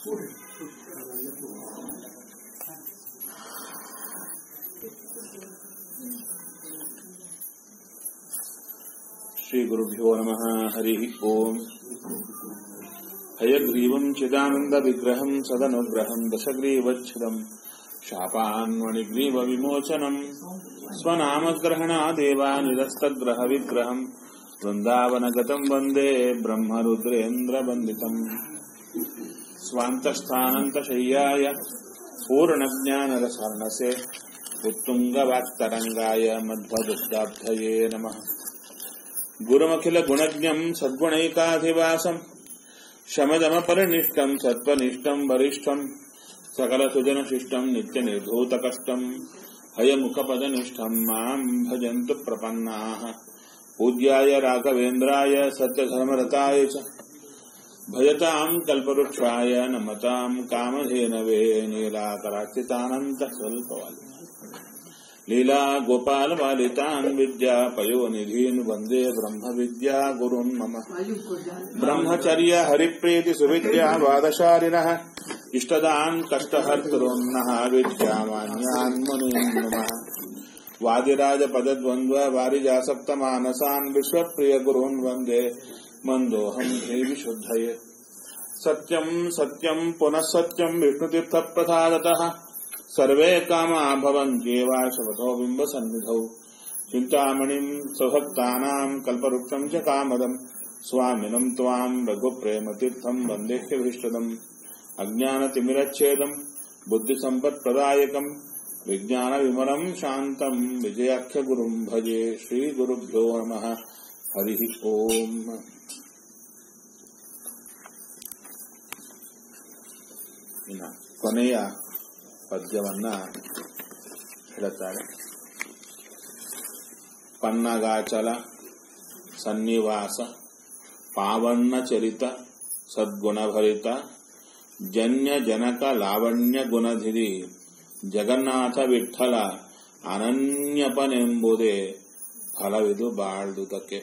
श्रीगुरुभ्यो नमः हरिः ओम् हयग्रीवम् चिदानन्दविग्रहम् सदनुग्रहम् दशग्रीवच्छिदम् शापान्मणिग्रीवविमोचनम् स्वनामग्रहणादेवानिरस्तग्रहविग्रहम् वृन्दावनगतम् वन्दे ब्रह्मरुद्रेन्द्रवन्दितम् स्वान्तस्थानन्तशय्याय पूर्णज्ञानरसर्णसे उत्तुङ्गवाक्तरङ्गाय मध्वदुग्धाब्धये नमः गुरुमखिलगुणज्ञम् सद्गुणैकाधिवासम् शमदमपरिनिष्टम् सत्त्वनिष्ठम् वरिष्ठम् सकलसुजनशिष्टम् नित्यनिर्धूतकष्टम् हयमुखपदनिष्ठम् माम् भजन्तु प्रपन्नाः पूज्याय राघवेन्द्राय सत्यधर्मरताय च भजताम् कल्पवृक्षाय नमताम् कामधेनवे नीलाकराचितानन्तस्वल्पवाल् लीला गोपालबालितान् विद्यापयोनिधीन् वन्दे ब्रह्मविद्या गुरुन् मम ब्रह्मचर्य हरिप्रीति सुविद्या वादशालिनः इष्टदान् कष्टहर्तॄन्नः विद्यामान्यान् मुनीन् नमः वादिराजपदद्वन्द्व वारिजासप्तमानसान् विश्वप्रियगुरून् वन्दे मन्दोऽहम् देविशुद्धये सत्यम् सत्यम् पुनः सत्यम् विष्णुतीर्थप्रसादतः सर्वे कामा भवन्त्येवाशवतो बिम्बसन्निधौ चिन्तामणिम् स्वभक्तानाम् कल्पवृक्षम् च कामदम् स्वामिनम् त्वाम् रघुप्रेमतीर्थम् वन्देह्यभीष्टदम् अज्ञानतिमिरच्छेदम् बुद्धिसम्पत्प्रदायकम् विज्ञानविमलम् शान्तम् विजयाख्यगुरुम् भजे श्रीगुरुभ्यो नमः हरिः ओम् ಇನ್ನ ಕೊನೆಯ ಪದ್ಯವನ್ನ ಹೇಳುತ್ತಾರೆ ಪನ್ನಗಾಚಲ ಸನ್ನಿವಾಸ ಪಾವಣ್ಣ ಚರಿತ ಸದ್ಗುಣಭರಿತ ಜನ್ಯ ಜನಕ ಲಾವಣ್ಯ ಗುಣಧಿರಿ ಜಗನ್ನಾಥ ವಿಠಲ ಅನನ್ಯಪನೆಂಬುದೇ ಫಲವಿದು ಬಾಳ್ದುದಕ್ಕೆ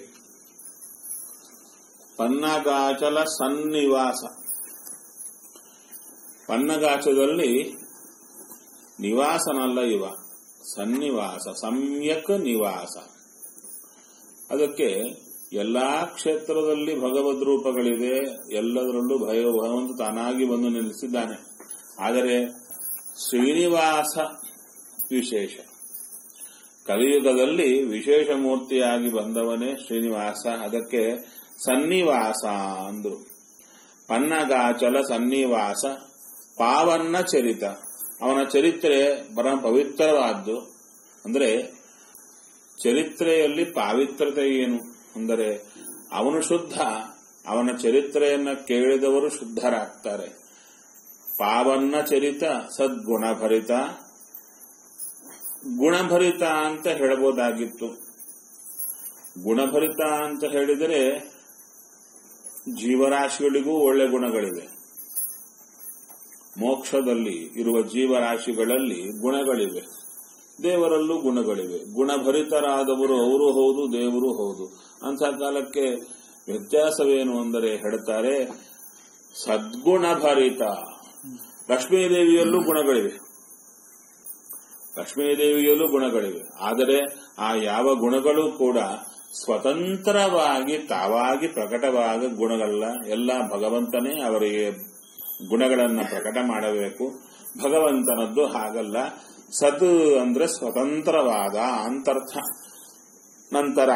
ಪನ್ನಗಾಚಲ ಸನ್ನಿವಾಸ ಪನ್ನಗಾಚದಲ್ಲಿ ನಿವಾಸನಲ್ಲ ಇವ ಸನ್ನಿವಾಸ ಸಮ್ಯಕ್ ನಿವಾಸ ಅದಕ್ಕೆ ಎಲ್ಲಾ ಕ್ಷೇತ್ರದಲ್ಲಿ ಭಗವದ್ ರೂಪಗಳಿದೆ ಎಲ್ಲದರಲ್ಲೂ ಭಯ ಭಗವಂತ ತಾನಾಗಿ ಬಂದು ನಿಲ್ಲಿಸಿದ್ದಾನೆ ಆದರೆ ಶ್ರೀನಿವಾಸ ವಿಶೇಷ ಕಲಿಯುಗದಲ್ಲಿ ವಿಶೇಷ ಮೂರ್ತಿಯಾಗಿ ಬಂದವನೇ ಶ್ರೀನಿವಾಸ ಅದಕ್ಕೆ ಸನ್ನಿವಾಸ ಅಂದ್ರು ಪನ್ನಗಾಚಲ ಸನ್ನಿವಾಸ ಪಾವನ್ನ ಚರಿತ ಅವನ ಚರಿತ್ರೆ ಪರಮ ಪವಿತ್ರವಾದ್ದು ಅಂದ್ರೆ ಚರಿತ್ರೆಯಲ್ಲಿ ಪಾವಿತ್ರತೆ ಏನು ಅಂದರೆ ಅವನು ಶುದ್ಧ ಅವನ ಚರಿತ್ರೆಯನ್ನ ಕೇಳಿದವರು ಶುದ್ಧರಾಗ್ತಾರೆ ಪಾವನ್ನ ಚರಿತ ಸದ್ಗುಣಭರಿತ ಗುಣಭರಿತ ಅಂತ ಹೇಳಬಹುದಾಗಿತ್ತು ಗುಣಭರಿತ ಅಂತ ಹೇಳಿದರೆ ಜೀವರಾಶಿಗಳಿಗೂ ಒಳ್ಳೆ ಗುಣಗಳಿವೆ ಮೋಕ್ಷದಲ್ಲಿ ಇರುವ ಜೀವರಾಶಿಗಳಲ್ಲಿ ಗುಣಗಳಿವೆ ದೇವರಲ್ಲೂ ಗುಣಗಳಿವೆ ಗುಣಭರಿತರಾದವರು ಅವರು ಹೌದು ದೇವರು ಹೌದು ಅಂತ ಕಾಲಕ್ಕೆ ವ್ಯತ್ಯಾಸವೇನು ಅಂದರೆ ಹೇಳ್ತಾರೆ ಸದ್ಗುಣಭರಿತ ಲಕ್ಷ್ಮೀದೇವಿಯಲ್ಲೂ ಗುಣಗಳಿವೆ ಲಕ್ಷ್ಮೀದೇವಿಯಲ್ಲೂ ಗುಣಗಳಿವೆ ಆದರೆ ಆ ಯಾವ ಗುಣಗಳು ಕೂಡ ಸ್ವತಂತ್ರವಾಗಿ ತಾವಾಗಿ ಪ್ರಕಟವಾದ ಗುಣಗಳಲ್ಲ ಎಲ್ಲ ಭಗವಂತನೇ ಅವರಿಗೆ ಗುಣಗಳನ್ನ ಪ್ರಕಟ ಮಾಡಬೇಕು ಭಗವಂತನದ್ದು ಹಾಗಲ್ಲ ಸತ್ ಅಂದ್ರೆ ಸ್ವತಂತ್ರವಾದ ಅಂತರ್ಥ ನಂತರ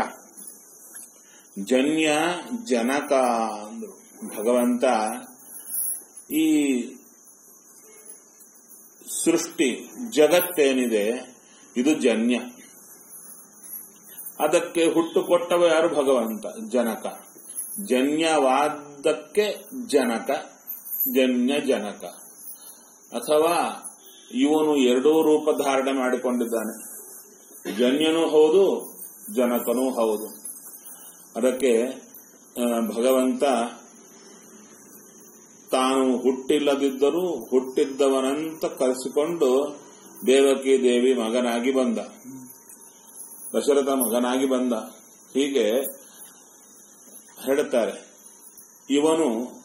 ಜನ್ಯ ಜನಕ ಅಂದ್ರು ಭಗವಂತ ಈ ಸೃಷ್ಟಿ ಜಗತ್ತೇನಿದೆ ಇದು ಜನ್ಯ ಅದಕ್ಕೆ ಹುಟ್ಟು ಕೊಟ್ಟವ ಯಾರು ಭಗವಂತ ಜನಕ ಜನ್ಯವಾದಕ್ಕೆ ಜನಕ ಜನ್ಯ ಜನಕ ಅಥವಾ ಇವನು ಎರಡೂ ರೂಪ ಧಾರಣೆ ಮಾಡಿಕೊಂಡಿದ್ದಾನೆ ಜನ್ಯನೂ ಹೌದು ಜನಕನೂ ಹೌದು ಅದಕ್ಕೆ ಭಗವಂತ ತಾನು ಹುಟ್ಟಿಲ್ಲದಿದ್ದರೂ ಹುಟ್ಟಿದ್ದವನಂತ ಕರೆಸಿಕೊಂಡು ದೇವಕಿ ದೇವಿ ಮಗನಾಗಿ ಬಂದ ದಶರಥ ಮಗನಾಗಿ ಬಂದ ಹೀಗೆ ಹೇಳುತ್ತಾರೆ ಇವನು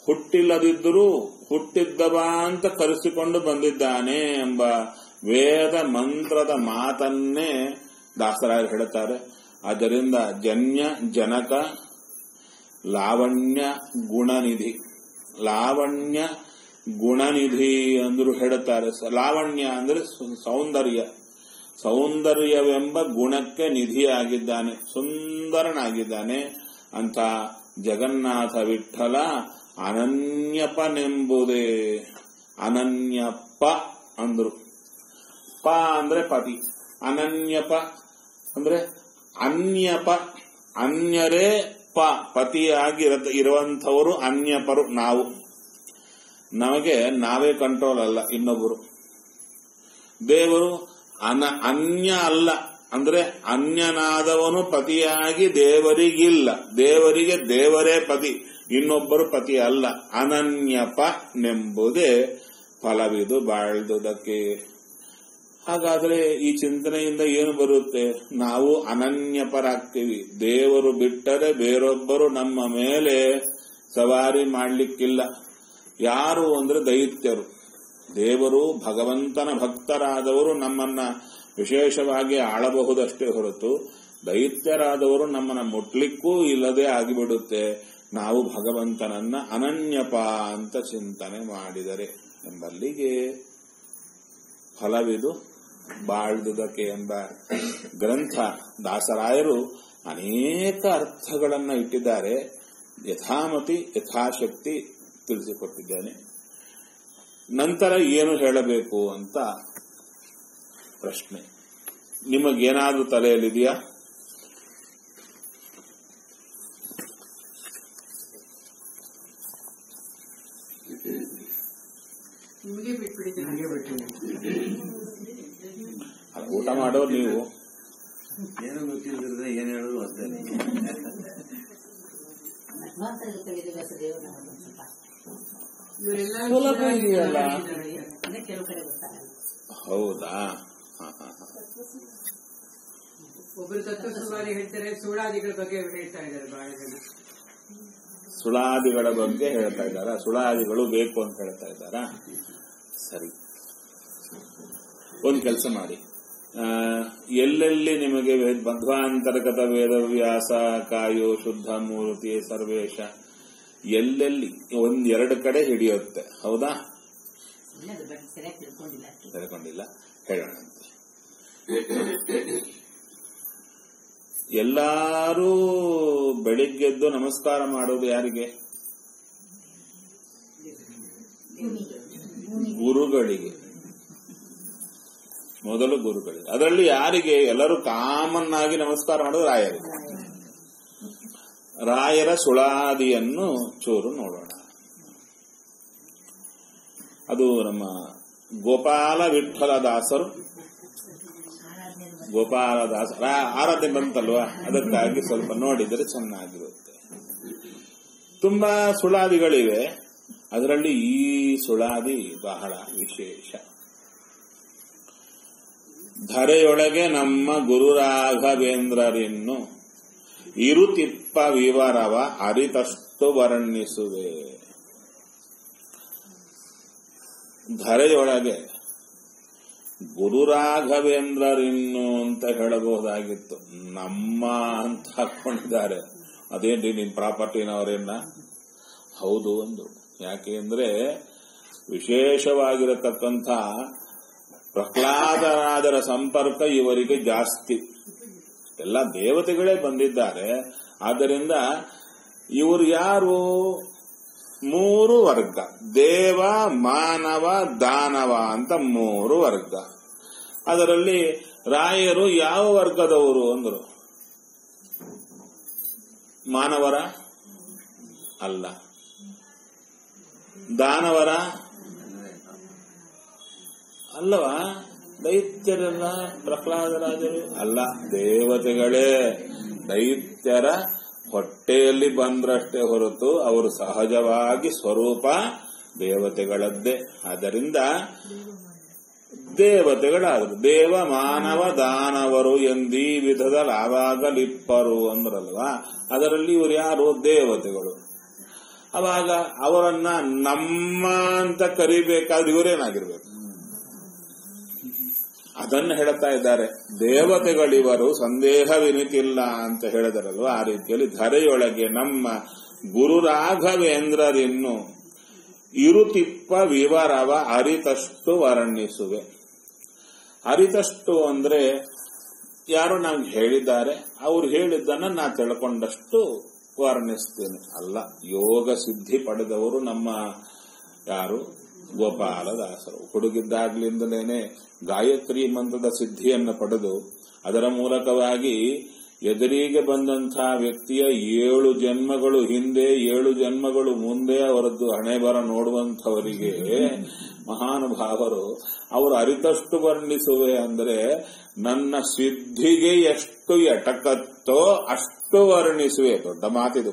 ಹುಟ್ಟಿಲ್ಲದಿದ್ದರೂ ಹುಟ್ಟಿದ್ದವ ಅಂತ ಕರೆಸಿಕೊಂಡು ಬಂದಿದ್ದಾನೆ ಎಂಬ ವೇದ ಮಂತ್ರದ ಮಾತನ್ನೇ ದಾಸರಾಯರು ಹೇಳುತ್ತಾರೆ ಆದ್ದರಿಂದ ಜನ್ಯ ಜನಕ ಲಾವಣ್ಯ ಗುಣನಿಧಿ ಲಾವಣ್ಯ ಗುಣನಿಧಿ ಅಂದ್ರು ಹೇಳುತ್ತಾರೆ ಸ- ಲಾವಣ್ಯ ಅಂದ್ರೆ ಸು- ಸೌಂದರ್ಯ ಸೌಂದರ್ಯವೆಂಬ ಗುಣಕ್ಕೆ ನಿಧಿಯಾಗಿದ್ದಾನೆ ಸುಂದರನಾಗಿದ್ದಾನೆ ಅಂತ ಜಗನ್ನಾಥ ವಿಠಲ ಅನನ್ಯಪನೆಂಬುದೇ ಅನನ್ಯಪ್ಪ ಅಂದ್ರು ಪ ಅಂದ್ರೆ ಪತಿ ಅನನ್ಯಪ ಅಂದ್ರೆ ಅನ್ಯಪ ಅನ್ಯರೇ ಪ ಪತಿಯಾಗಿ ಇರ- ಇರುವಂಥವರು ಅನ್ಯಪರು ನಾವು ನಮಗೆ ನಾವೇ ಕಂಟ್ರೋಲ್ ಅಲ್ಲ ಇನ್ನೊಬ್ಬರು ದೇವರು ಅನ ಅನ್ಯ ಅಲ್ಲ ಅಂದ್ರೆ ಅನ್ಯನಾದವನು ಪತಿಯಾಗಿ ದೇವರಿಗಿಲ್ಲ ದೇವರಿಗೆ ದೇವರೇ ಪತಿ ಇನ್ನೊಬ್ಬರು ಪತಿ ಅಲ್ಲ ಅನನ್ಯಪ ನೆಂಬುದೇ ಫಲವಿದು ಬಾಳ್ದುದಕ್ಕೆ ಹಾಗಾದ್ರೆ ಈ ಚಿಂತನೆಯಿಂದ ಏನು ಬರುತ್ತೆ ನಾವು ಅನನ್ಯಪರಾಗ್ತೀವಿ ದೇವರು ಬಿಟ್ಟರೆ ಬೇರೊಬ್ಬರು ನಮ್ಮ ಮೇಲೆ ಸವಾರಿ ಮಾಡ್ಲಿಕ್ಕಿಲ್ಲ ಯಾರು ಅಂದ್ರೆ ದೈತ್ಯರು ದೇವರು ಭಗವಂತನ ಭಕ್ತರಾದವರು ನಮ್ಮನ್ನ ವಿಶೇಷವಾಗಿ ಆಳಬಹುದಷ್ಟೇ ಹೊರತು ದೈತ್ಯರಾದವರು ನಮ್ಮನ್ನ ಮುಟ್ಲಿಕ್ಕೂ ಇಲ್ಲದೆ ಆಗಿಬಿಡುತ್ತೆ ನಾವು ಭಗವಂತನನ್ನ ಅನನ್ಯಪ ಅಂತ ಚಿಂತನೆ ಮಾಡಿದರೆ ಎಂಬಲ್ಲಿಗೆ ಫಲವಿದು ಬಾಳ್ದುದಕ್ಕೆ ಎಂಬ ಗ್ರಂಥ ದಾಸರಾಯರು ಅನೇಕ ಅರ್ಥಗಳನ್ನ ಇಟ್ಟಿದ್ದಾರೆ ಯಥಾಮತಿ ಯಥಾಶಕ್ತಿ ತಿಳಿಸಿಕೊಟ್ಟಿದ್ದೇನೆ ನಂತರ ಏನು ಹೇಳಬೇಕು ಅಂತ ಪ್ರಶ್ನೆ ನಿಮಗೇನಾದ್ರೂ ತಲೆಯಲ್ಲಿದೆಯಾ ನಿಮಗೆ ಬಿಟ್ಬಿಟ್ಟಿದ್ದೀನಿ ನನಗೆ ಬಿಟ್ಟಿದ್ದೀನಿ ಅಲ್ಲ, ಊಟ ಮಾಡೋರು ನೀವು ಏನು ಗೊತ್ತಿಲ್ಲದಿದ್ರೆ ಏನ್ ಹೇಳೋದು ಅರ್ಥನೇ ಮಧ್ವಾಂತರದ ತೆಗೆದು ವ್ಯಾಸದೇವರು ನಮ್ಮನ್ನು ಸ್ವಲ್ಪ ಇವರೆಲ್ಲ ಸುಲಭ ಇದೆಯಲ್ಲ. ಅಂದ್ರೆ ಕೆಲವು ಕಡೆ ಗೊತ್ತಾಗಲ್ಲ ಹೌದಾ ಹ, ಹ, ಹ. ಒಬ್ಬರು ತತ್ವ ಸುಮಾರಿ ಹೇಳ್ತಾರೆ ಸುಳಾದಿಗಳ ಬಗ್ಗೆ ಹೇಳ್ತಾ ಇದ್ದಾರೆ ಬಹಳ ಜನ ಸುಳಾದಿಗಳ ಬಗ್ಗೆ ಹೇಳ್ತಾ ಇದ್ದಾರಾ ಸುಳಾದಿಗಳು ಬೇಕು ಅಂತ ಹೇಳ್ತಾ ಇದ್ದಾರಾ ಸರಿ ಒಂದು ಕೆಲಸ ಮಾಡಿ ಆ, ಎಲ್ಲೆಲ್ಲಿ ನಿಮಗೆ ವೇದ- ಮಧ್ವಾಂತರ್ಗತ ವೇದವ್ಯಾಸ ಕಾಯೋ ಶುದ್ಧ ಮೂರ್ತಿ ಸರ್ವೇಶ ಎಲ್ಲೆಲ್ಲಿ ಒಂದೆರಡು ಕಡೆ ಹಿಡಿಯುತ್ತೆ ಹೌದಾ ಸುಮ್ಮನೆ ಅದ್ರ ಬಗ್ಗೆ ಸರಿಯಾಗಿ ತಿಳ್ಕೊಂಡಿಲ್ಲ ಅಷ್ಟೇ. ತಿಳ್ಕೊಂಡಿಲ್ಲ ಹೇಳೋಣ ಅಂತ ಎಲ್ಲಾರೂ ಬೆಳಿಗ್ಗೆದ್ದು ನಮಸ್ಕಾರ ಮಾಡೋದು ಯಾರಿಗೆ ಗುರುಗಳಿಗೆ ಮೊದಲು ಗುರುಗಳಿಗೆ ಅದರಲ್ಲಿ ಯಾರಿಗೆ ಎಲ್ಲರೂ ಕಾಮನ್ ಆಗಿ ನಮಸ್ಕಾರ ಮಾಡೋದು ರಾಯರಿಗೆ ರಾಯರ ಸುಳಾದಿಯನ್ನು ಚೂರು ನೋಡೋಣ ಅದು ನಮ್ಮ ಗೋಪಾಲ ವಿಠಲ ದಾಸರು ಗೋಪಾಲದಾಸ ರಾ- ಆರಾಧನೆ ಬಂತಲ್ವಾ ಅದಕ್ಕಾಗಿ ಸ್ವಲ್ಪ ನೋಡಿದರೆ ಚೆನ್ನಾಗಿರುತ್ತೆ ತುಂಬಾ ಸುಳಾದಿಗಳಿವೆ ಅದರಲ್ಲಿ ಈ ಸುಳಾದಿ ಬಹಳ ವಿಶೇಷ ಧರೆಯೊಳಗೆ ನಮ್ಮ ಗುರು ರಾಘವೇಂದ್ರರಿನ್ನು ಇರುತಿಪ್ಪ ವಿವರವ ಅರಿತಷ್ಟು ವರ್ಣಿಸುವೆ ಧರೆಯೊಳಗೆ ಗುರು ರಾಘವೇಂದ್ರರಿನ್ನು ಅಂತ ಹೇಳಬಹುದಾಗಿತ್ತು ನಮ್ಮ ಅಂತ ಹಾಕೊಂಡಿದ್ದಾರೆ ಅದೇನ್ರಿ ನಿಮ್ ಪ್ರಾಪರ್ಟಿನವರೇನ ಹೌದು ಒಂದು ಯಾಕೆ ಅಂದ್ರೆ ವಿಶೇಷವಾಗಿರತಕ್ಕಂಥ ಪ್ರಹ್ಲಾದರಾದರ ಸಂಪರ್ಕ ಇವರಿಗೆ ಜಾಸ್ತಿ ಎಲ್ಲ ದೇವತೆಗಳೇ ಬಂದಿದ್ದಾರೆ ಆದ್ದರಿಂದ ಇವರು ಯಾರು ಮೂರು ವರ್ಗ ದೇವ ಮಾನವ ದಾನವ ಅಂತ ಮೂರು ವರ್ಗ ಅದರಲ್ಲಿ ರಾಯರು ಯಾವ ವರ್ಗದವರು ಅಂದರು ಮಾನವರ ಅಲ್ಲ ದಾನವರ ಅಲ್ಲವಾ ದೈತ್ಯರಲ್ಲ ಪ್ರಹ್ಲಾದರಾಜರು ಅಲ್ಲ ದೇವತೆಗಳೇ ದೈತ್ಯರ ಹೊಟ್ಟೆಯಲ್ಲಿ ಬಂದ್ರಷ್ಟೇ ಹೊರತು ಅವರು ಸಹಜವಾಗಿ ಸ್ವರೂಪ ದೇವತೆಗಳದ್ದೇ ಆದ್ದರಿಂದ ದೇವತೆಗಳಾದರು ದೇವ ಮಾನವ ದಾನವರು ಎಂದೀ ವಿಧದ ಲಾವಾಗಲಿಪ್ಪರು ಅಂದ್ರಲ್ವಾ ಅದರಲ್ಲಿ ಇವರು ಯಾರು ದೇವತೆಗಳು ಅವಾಗ ಅವರನ್ನ ನಮ್ಮ ಅಂತ ಕರಿಬೇಕಾದ್ರೆ ಇವರೇನಾಗಿರ್ಬೇಕು ಅದನ್ನು ಹೇಳ್ತಾ ಇದ್ದಾರೆ ದೇವತೆಗಳಿವರು ಸಂದೇಹವಿನಿತಿಲ್ಲ ಅಂತ ಹೇಳಿದರಲ್ವ ಆ ರೀತಿಯಲ್ಲಿ ಧರೆಯೊಳಗೆ ನಮ್ಮ ಗುರು ರಾಘವೇಂದ್ರರಿನ್ನು ಇರುತಿಪ್ಪ ವಿವರವ ಅರಿತಷ್ಟು ವರ್ಣಿಸುವೆ ಅರಿತಷ್ಟು ಅಂದ್ರೆ ಯಾರು ನಮ್ಗೆ ಹೇಳಿದ್ದಾರೆ ಅವ್ರು ಹೇಳಿದ್ದನ್ನ ನಾ ತಿಳ್ಕೊಂಡಷ್ಟು ವರ್ಣಿಸ್ತೇನೆ ಅಲ್ಲ ಯೋಗ ಸಿದ್ಧಿ ಪಡೆದವರು ನಮ್ಮ ಯಾರು ಗೋಪಾಲದಾಸರು ಹುಡುಗಿದ್ದಾಗ್ಲಿಂದಲೇನೆ ಗಾಯತ್ರಿ ಮಂತ್ರದ ಸಿದ್ಧಿಯನ್ನು ಪಡೆದು ಅದರ ಮೂಲಕವಾಗಿ ಎದುರಿಗೆ ಬಂದಂತಹ ವ್ಯಕ್ತಿಯ ಏಳು ಜನ್ಮಗಳು ಹಿಂದೆ ಏಳು ಜನ್ಮಗಳು ಮುಂದೆ ಅವರದ್ದು ಹಣೆ ಬರ ನೋಡುವಂಥವರಿಗೆ ಮಹಾನುಭಾವರು ಅವರು ಅರಿತಷ್ಟು ವರ್ಣಿಸುವೆ ಅಂದರೆ ನನ್ನ ಸಿದ್ಧಿಗೆ ಎಷ್ಟು ಎಟಕತ್ತೋ ಅಷ್ಟು ವರ್ಣಿಸುವೆ ದೊಡ್ಡ ಮಾತಿದು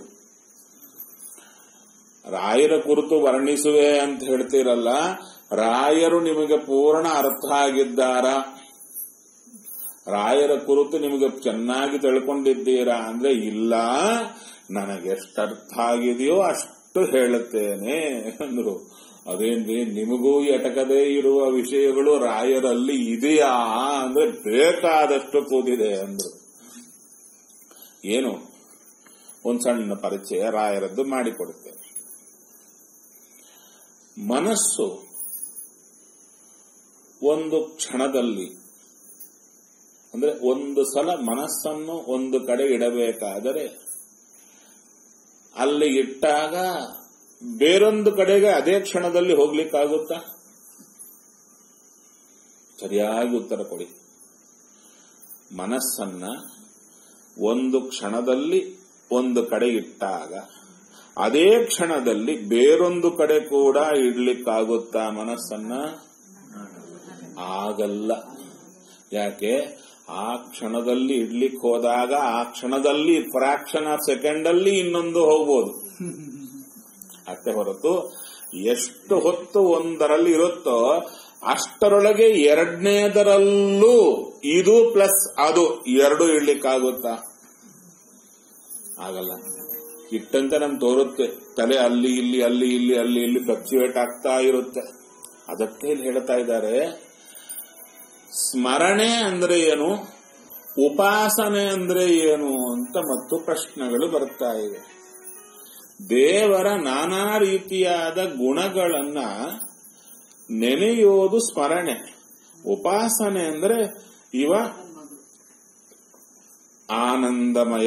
ರಾಯರ ಕುರಿತು ವರ್ಣಿಸುವೆ ಅಂತ ಹೇಳ್ತೀರಲ್ಲ ರಾಯರು ನಿಮಗೆ ಪೂರ್ಣ ಅರ್ಥ ಆಗಿದ್ದಾರ ರಾಯರ ಕುರಿತು ನಿಮಗೆ ಚೆನ್ನಾಗಿ ತಿಳ್ಕೊಂಡಿದ್ದೀರಾ ಅಂದ್ರೆ ಇಲ್ಲ ನನಗೆಷ್ಟು ಅರ್ಥ ಆಗಿದೆಯೋ ಅಷ್ಟು ಹೇಳುತ್ತೇನೆ ಅಂದ್ರು ಅದೇನ್ರಿ ನಿಮಗೂ ಎಟಕದೇ ಇರುವ ವಿಷಯಗಳು ರಾಯರಲ್ಲಿ ಇದೆಯಾ ಅಂದ್ರೆ ಬೇಕಾದಷ್ಟು ಕೂದಿದೆ ಅಂದ್ರು ಏನು ಒಂದ್ ಸಣ್ಣ ಪರಿಚಯ ರಾಯರದ್ದು ಮಾಡಿಕೊಡುತ್ತೇನೆ ಮನಸ್ಸು ಒಂದು ಕ್ಷಣದಲ್ಲಿ ಅಂದ್ರೆ ಒಂದು ಸಲ ಮನಸ್ಸನ್ನು ಒಂದು ಕಡೆ ಇಡಬೇಕಾದರೆ ಅಲ್ಲಿ ಇಟ್ಟಾಗ ಬೇರೊಂದು ಕಡೆಗೆ ಅದೇ ಕ್ಷಣದಲ್ಲಿ ಹೋಗ್ಲಿಕ್ಕಾಗುತ್ತಾ ಸರಿಯಾಗಿ ಉತ್ತರ ಕೊಡಿ ಮನಸ್ಸನ್ನ ಒಂದು ಕ್ಷಣದಲ್ಲಿ ಒಂದು ಕಡೆ ಇಟ್ಟಾಗ ಅದೇ ಕ್ಷಣದಲ್ಲಿ ಬೇರೊಂದು ಕಡೆ ಕೂಡ ಇಡ್ಲಿಕ್ಕಾಗುತ್ತಾ ಮನಸ್ಸನ್ನ ಆಗಲ್ಲ ಯಾಕೆ ಆ ಕ್ಷಣದಲ್ಲಿ ಇಡ್ಲಿಕ್ಕೆ ಹೋದಾಗ ಆ ಕ್ಷಣದಲ್ಲಿ ಫ್ರಾಕ್ಷನ್ ಆಫ್ ಸೆಕೆಂಡ್ ಅಲ್ಲಿ ಇನ್ನೊಂದು ಹೋಗ್ಬೋದು ಅಷ್ಟೇ ಹೊರತು ಎಷ್ಟು ಹೊತ್ತು ಒಂದರಲ್ಲಿ ಇರುತ್ತೋ ಅಷ್ಟರೊಳಗೆ ಎರಡನೇದರಲ್ಲೂ ಇದು ಪ್ಲಸ್ ಅದು ಎರಡು ಇಡ್ಲಿಕ್ಕಾಗುತ್ತಾ ಆಗಲ್ಲ ಇಟ್ಟಂತೆ ನಮ್ಗೆ ತೋರುತ್ತೆ ತಲೆ ಅಲ್ಲಿ ಇಲ್ಲಿ ಅಲ್ಲಿ ಇಲ್ಲಿ ಅಲ್ಲಿ ಇಲ್ಲಿ ಫ್ಲಕ್ಚುಯೇಟ್ ಆಗ್ತಾ ಇರುತ್ತೆ ಅದಕ್ಕೆ ಇಲ್ಲಿ ಹೇಳ್ತಾ ಇದ್ದಾರೆ ಸ್ಮರಣೆ ಅಂದ್ರೆ ಏನು ಉಪಾಸನೆ ಅಂದ್ರೆ ಏನು ಅಂತ ಮತ್ತು ಪ್ರಶ್ನೆಗಳು ಬರ್ತಾ ಇವೆ ದೇವರ ನಾನಾ ರೀತಿಯಾದ ಗುಣಗಳನ್ನ ನೆನೆಯೋದು ಸ್ಮರಣೆ ಉಪಾಸನೆ ಅಂದ್ರೆ ಇವ ಆನಂದಮಯ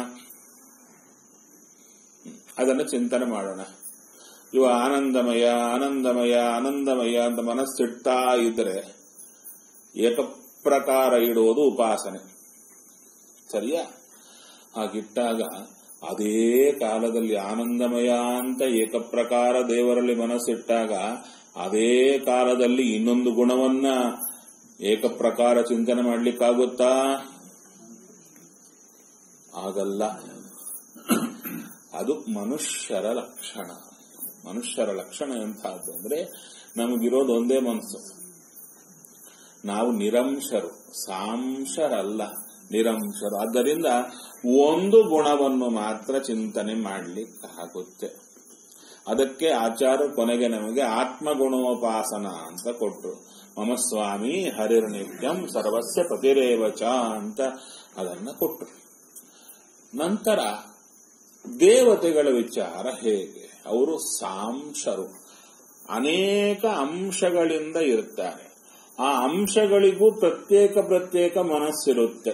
ಅದನ್ನು ಚಿಂತನೆ ಮಾಡೋಣ ಇವ ಆನಂದಮಯ ಆನಂದಮಯ ಆನಂದಮಯ ಅಂತ ಮನಸ್ಸಿಡ್ತಾ ಇದ್ರೆ ಏಕಪ್ರಕಾರ ಇಡುವುದು ಉಪಾಸನೆ ಸರಿಯಾ ಹಾಗಿಟ್ಟಾಗ ಅದೇ ಕಾಲದಲ್ಲಿ ಆನಂದಮಯ ಅಂತ ಏಕಪ್ರಕಾರ ದೇವರಲ್ಲಿ ಮನಸ್ಸಿಟ್ಟಾಗ ಅದೇ ಕಾಲದಲ್ಲಿ ಇನ್ನೊಂದು ಗುಣವನ್ನ ಏಕಪ್ರಕಾರ ಚಿಂತನೆ ಮಾಡ್ಲಿಕ್ಕಾಗುತ್ತಾ ಆಗಲ್ಲ ಅದು ಮನುಷ್ಯರ ಲಕ್ಷಣ ಮನುಷ್ಯರ ಲಕ್ಷಣ ಎಂಥದ್ದು ಅಂದ್ರೆ ನಮಗಿರೋದು ಒಂದೇ ಮನಸ್ಸು ನಾವು ನಿರಂಶರು ಸಾಂಶರಲ್ಲ ನಿರಂಶರು ಆದ್ದರಿಂದ ಒಂದು ಗುಣವನ್ನು ಮಾತ್ರ ಚಿಂತನೆ ಮಾಡ್ಲಿಕ್ಕಾಗುತ್ತೆ ಅದಕ್ಕೆ ಆಚಾರ ಕೊನೆಗೆ ನಮಗೆ ಆತ್ಮಗುಣೋಪಾಸನ ಅಂತ ಕೊಟ್ಟರು ಮಮ ಸ್ವಾಮಿ ಹರಿರ್ನಿತ್ಯಂ ಸರ್ವಸ್ಯ ಪತಿರೇವಚ ಅಂತ ಅದನ್ನ ಕೊಟ್ಟರು ನಂತರ ದೇವತೆಗಳ ವಿಚಾರ ಹೇಗೆ ಅವರು ಸಾಂಶರು ಅನೇಕ ಅಂಶಗಳಿಂದ ಇರ್ತಾರೆ ಆ ಅಂಶಗಳಿಗೂ ಪ್ರತ್ಯೇಕ ಪ್ರತ್ಯೇಕ ಮನಸ್ಸಿರುತ್ತೆ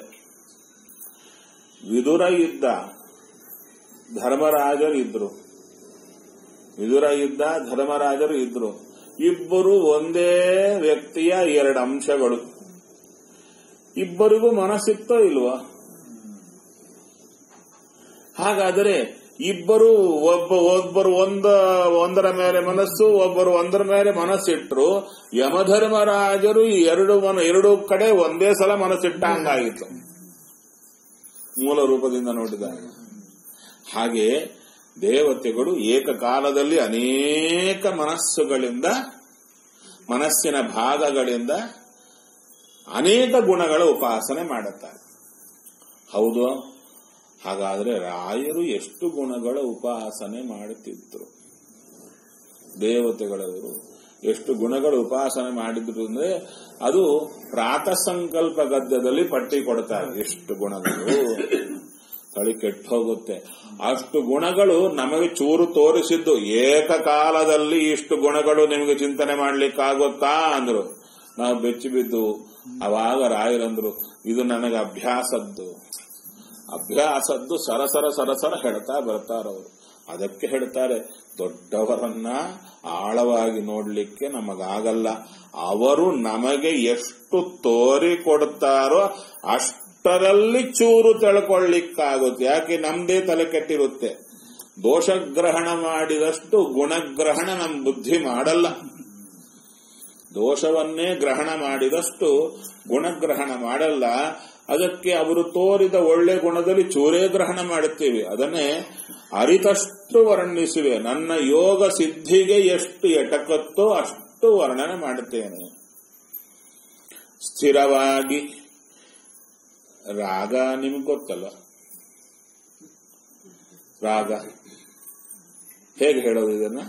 ವಿದುರ ಇದ್ದ ಧರ್ಮರಾಜರಿದ್ರು ವಿದುರ ಇದ್ದ ಧರ್ಮರಾಜರು ಇದ್ರು ಇಬ್ಬರು ಒಂದೇ ವ್ಯಕ್ತಿಯ ಎರಡು ಅಂಶಗಳು ಇಬ್ಬರಿಗೂ ಮನಸ್ಸಿತ್ತೋ ಇಲ್ವಾ ಹಾಗಾದರೆ ಇಬ್ಬರು ಒಬ್ಬ ಒಬ್ಬರು ಒಂದ ಒಂದರ ಮೇಲೆ ಮನಸ್ಸು ಒಬ್ಬರು ಒಂದರ ಮೇಲೆ ಮನಸ್ಸಿಟ್ರು ಯಮಧರ್ಮರಾಜರು ಈ ಎರಡು ಮನ ಎರಡು ಕಡೆ ಒಂದೇ ಸಲ ಮನಸ್ಸಿಟ್ಟಂಗಾಯಿತು ಮೂಲ ರೂಪದಿಂದ ನೋಡಿದಾಗ ಹಾಗೆ ದೇವತೆಗಳು ಏಕಕಾಲದಲ್ಲಿ ಅನೇಕ ಮನಸ್ಸುಗಳಿಂದ ಮನಸ್ಸಿನ ಭಾಗಗಳಿಂದ ಅನೇಕ ಗುಣಗಳ ಉಪಾಸನೆ ಮಾಡುತ್ತಾರೆ ಹೌದು ಹಾಗಾದ್ರೆ ರಾಯರು ಎಷ್ಟು ಗುಣಗಳ ಉಪಾಸನೆ ಮಾಡುತ್ತಿದ್ರು ದೇವತೆಗಳವರು ಎಷ್ಟು ಗುಣಗಳ ಉಪಾಸನೆ ಮಾಡಿದ್ರು ಅಂದ್ರೆ ಅದು ಪ್ರಾತಸಂಕಲ್ಪ ಗದ್ಯದಲ್ಲಿ ಪಟ್ಟಿ ಕೊಡ್ತಾರೆ ಎಷ್ಟು ಗುಣಗಳು ತಳಿ ಕೆಟ್ಟು ಹೋಗುತ್ತೆ ಅಷ್ಟು ಗುಣಗಳು ನಮಗೆ ಚೂರು ತೋರಿಸಿದ್ದು ಏಕಕಾಲದಲ್ಲಿ ಇಷ್ಟು ಗುಣಗಳು ನಿಮಗೆ ಚಿಂತನೆ ಮಾಡ್ಲಿಕ್ಕಾಗುತ್ತಾ ಅಂದ್ರು ನಾವು ಬೆಚ್ಚಿ ಬಿದ್ದು ಅವಾಗ ರಾಯರಂದ್ರು ಇದು ನನಗೆ ಅಭ್ಯಾಸದ್ದು ಅಭ್ಯಾಸದ್ದು ಸರಸರ ಸರಸರ ಹೇಳ್ತಾ ಬರ್ತಾರವರು ಅದಕ್ಕೆ ಹೇಳ್ತಾರೆ ದೊಡ್ಡವರನ್ನ ಆಳವಾಗಿ ನೋಡ್ಲಿಕ್ಕೆ ನಮಗಾಗಲ್ಲ ಅವರು ನಮಗೆ ಎಷ್ಟು ತೋರಿಕೊಡ್ತಾರೋ ಅಷ್ಟರಲ್ಲಿ ಚೂರು ತಿಳ್ಕೊಳ್ಳಿಕ್ಕಾಗುತ್ತೆ ಯಾಕೆ ನಮ್ದೇ ತಲೆ ಕೆಟ್ಟಿರುತ್ತೆ ದೋಷಗ್ರಹಣ ಮಾಡಿದಷ್ಟು ಗುಣಗ್ರಹಣ ನಮ್ ಬುದ್ಧಿ ಮಾಡಲ್ಲ ದೋಷವನ್ನೇ ಗ್ರಹಣ ಮಾಡಿದಷ್ಟು ಗುಣಗ್ರಹಣ ಮಾಡಲ್ಲ ಅದಕ್ಕೆ ಅವರು ತೋರಿದ ಒಳ್ಳೆ ಗುಣದಲ್ಲಿ ಚೂರೇ ಗ್ರಹಣ ಮಾಡುತ್ತೇವೆ ಅದನ್ನೇ ಅರಿತಷ್ಟು ವರ್ಣಿಸುವೆ ನನ್ನ ಯೋಗ ಸಿದ್ಧಿಗೆ ಎಷ್ಟು ಎಟಕತ್ತೋ ಅಷ್ಟು ವರ್ಣನೆ ಮಾಡುತ್ತೇನೆ ಸ್ಥಿರವಾಗಿ ರಾಗ ನಿಮ್ಗೆ ಗೊತ್ತಲ್ಲ ರಾಗ ಹೇಗೆ ಹೇಳೋದು ಇದನ್ನ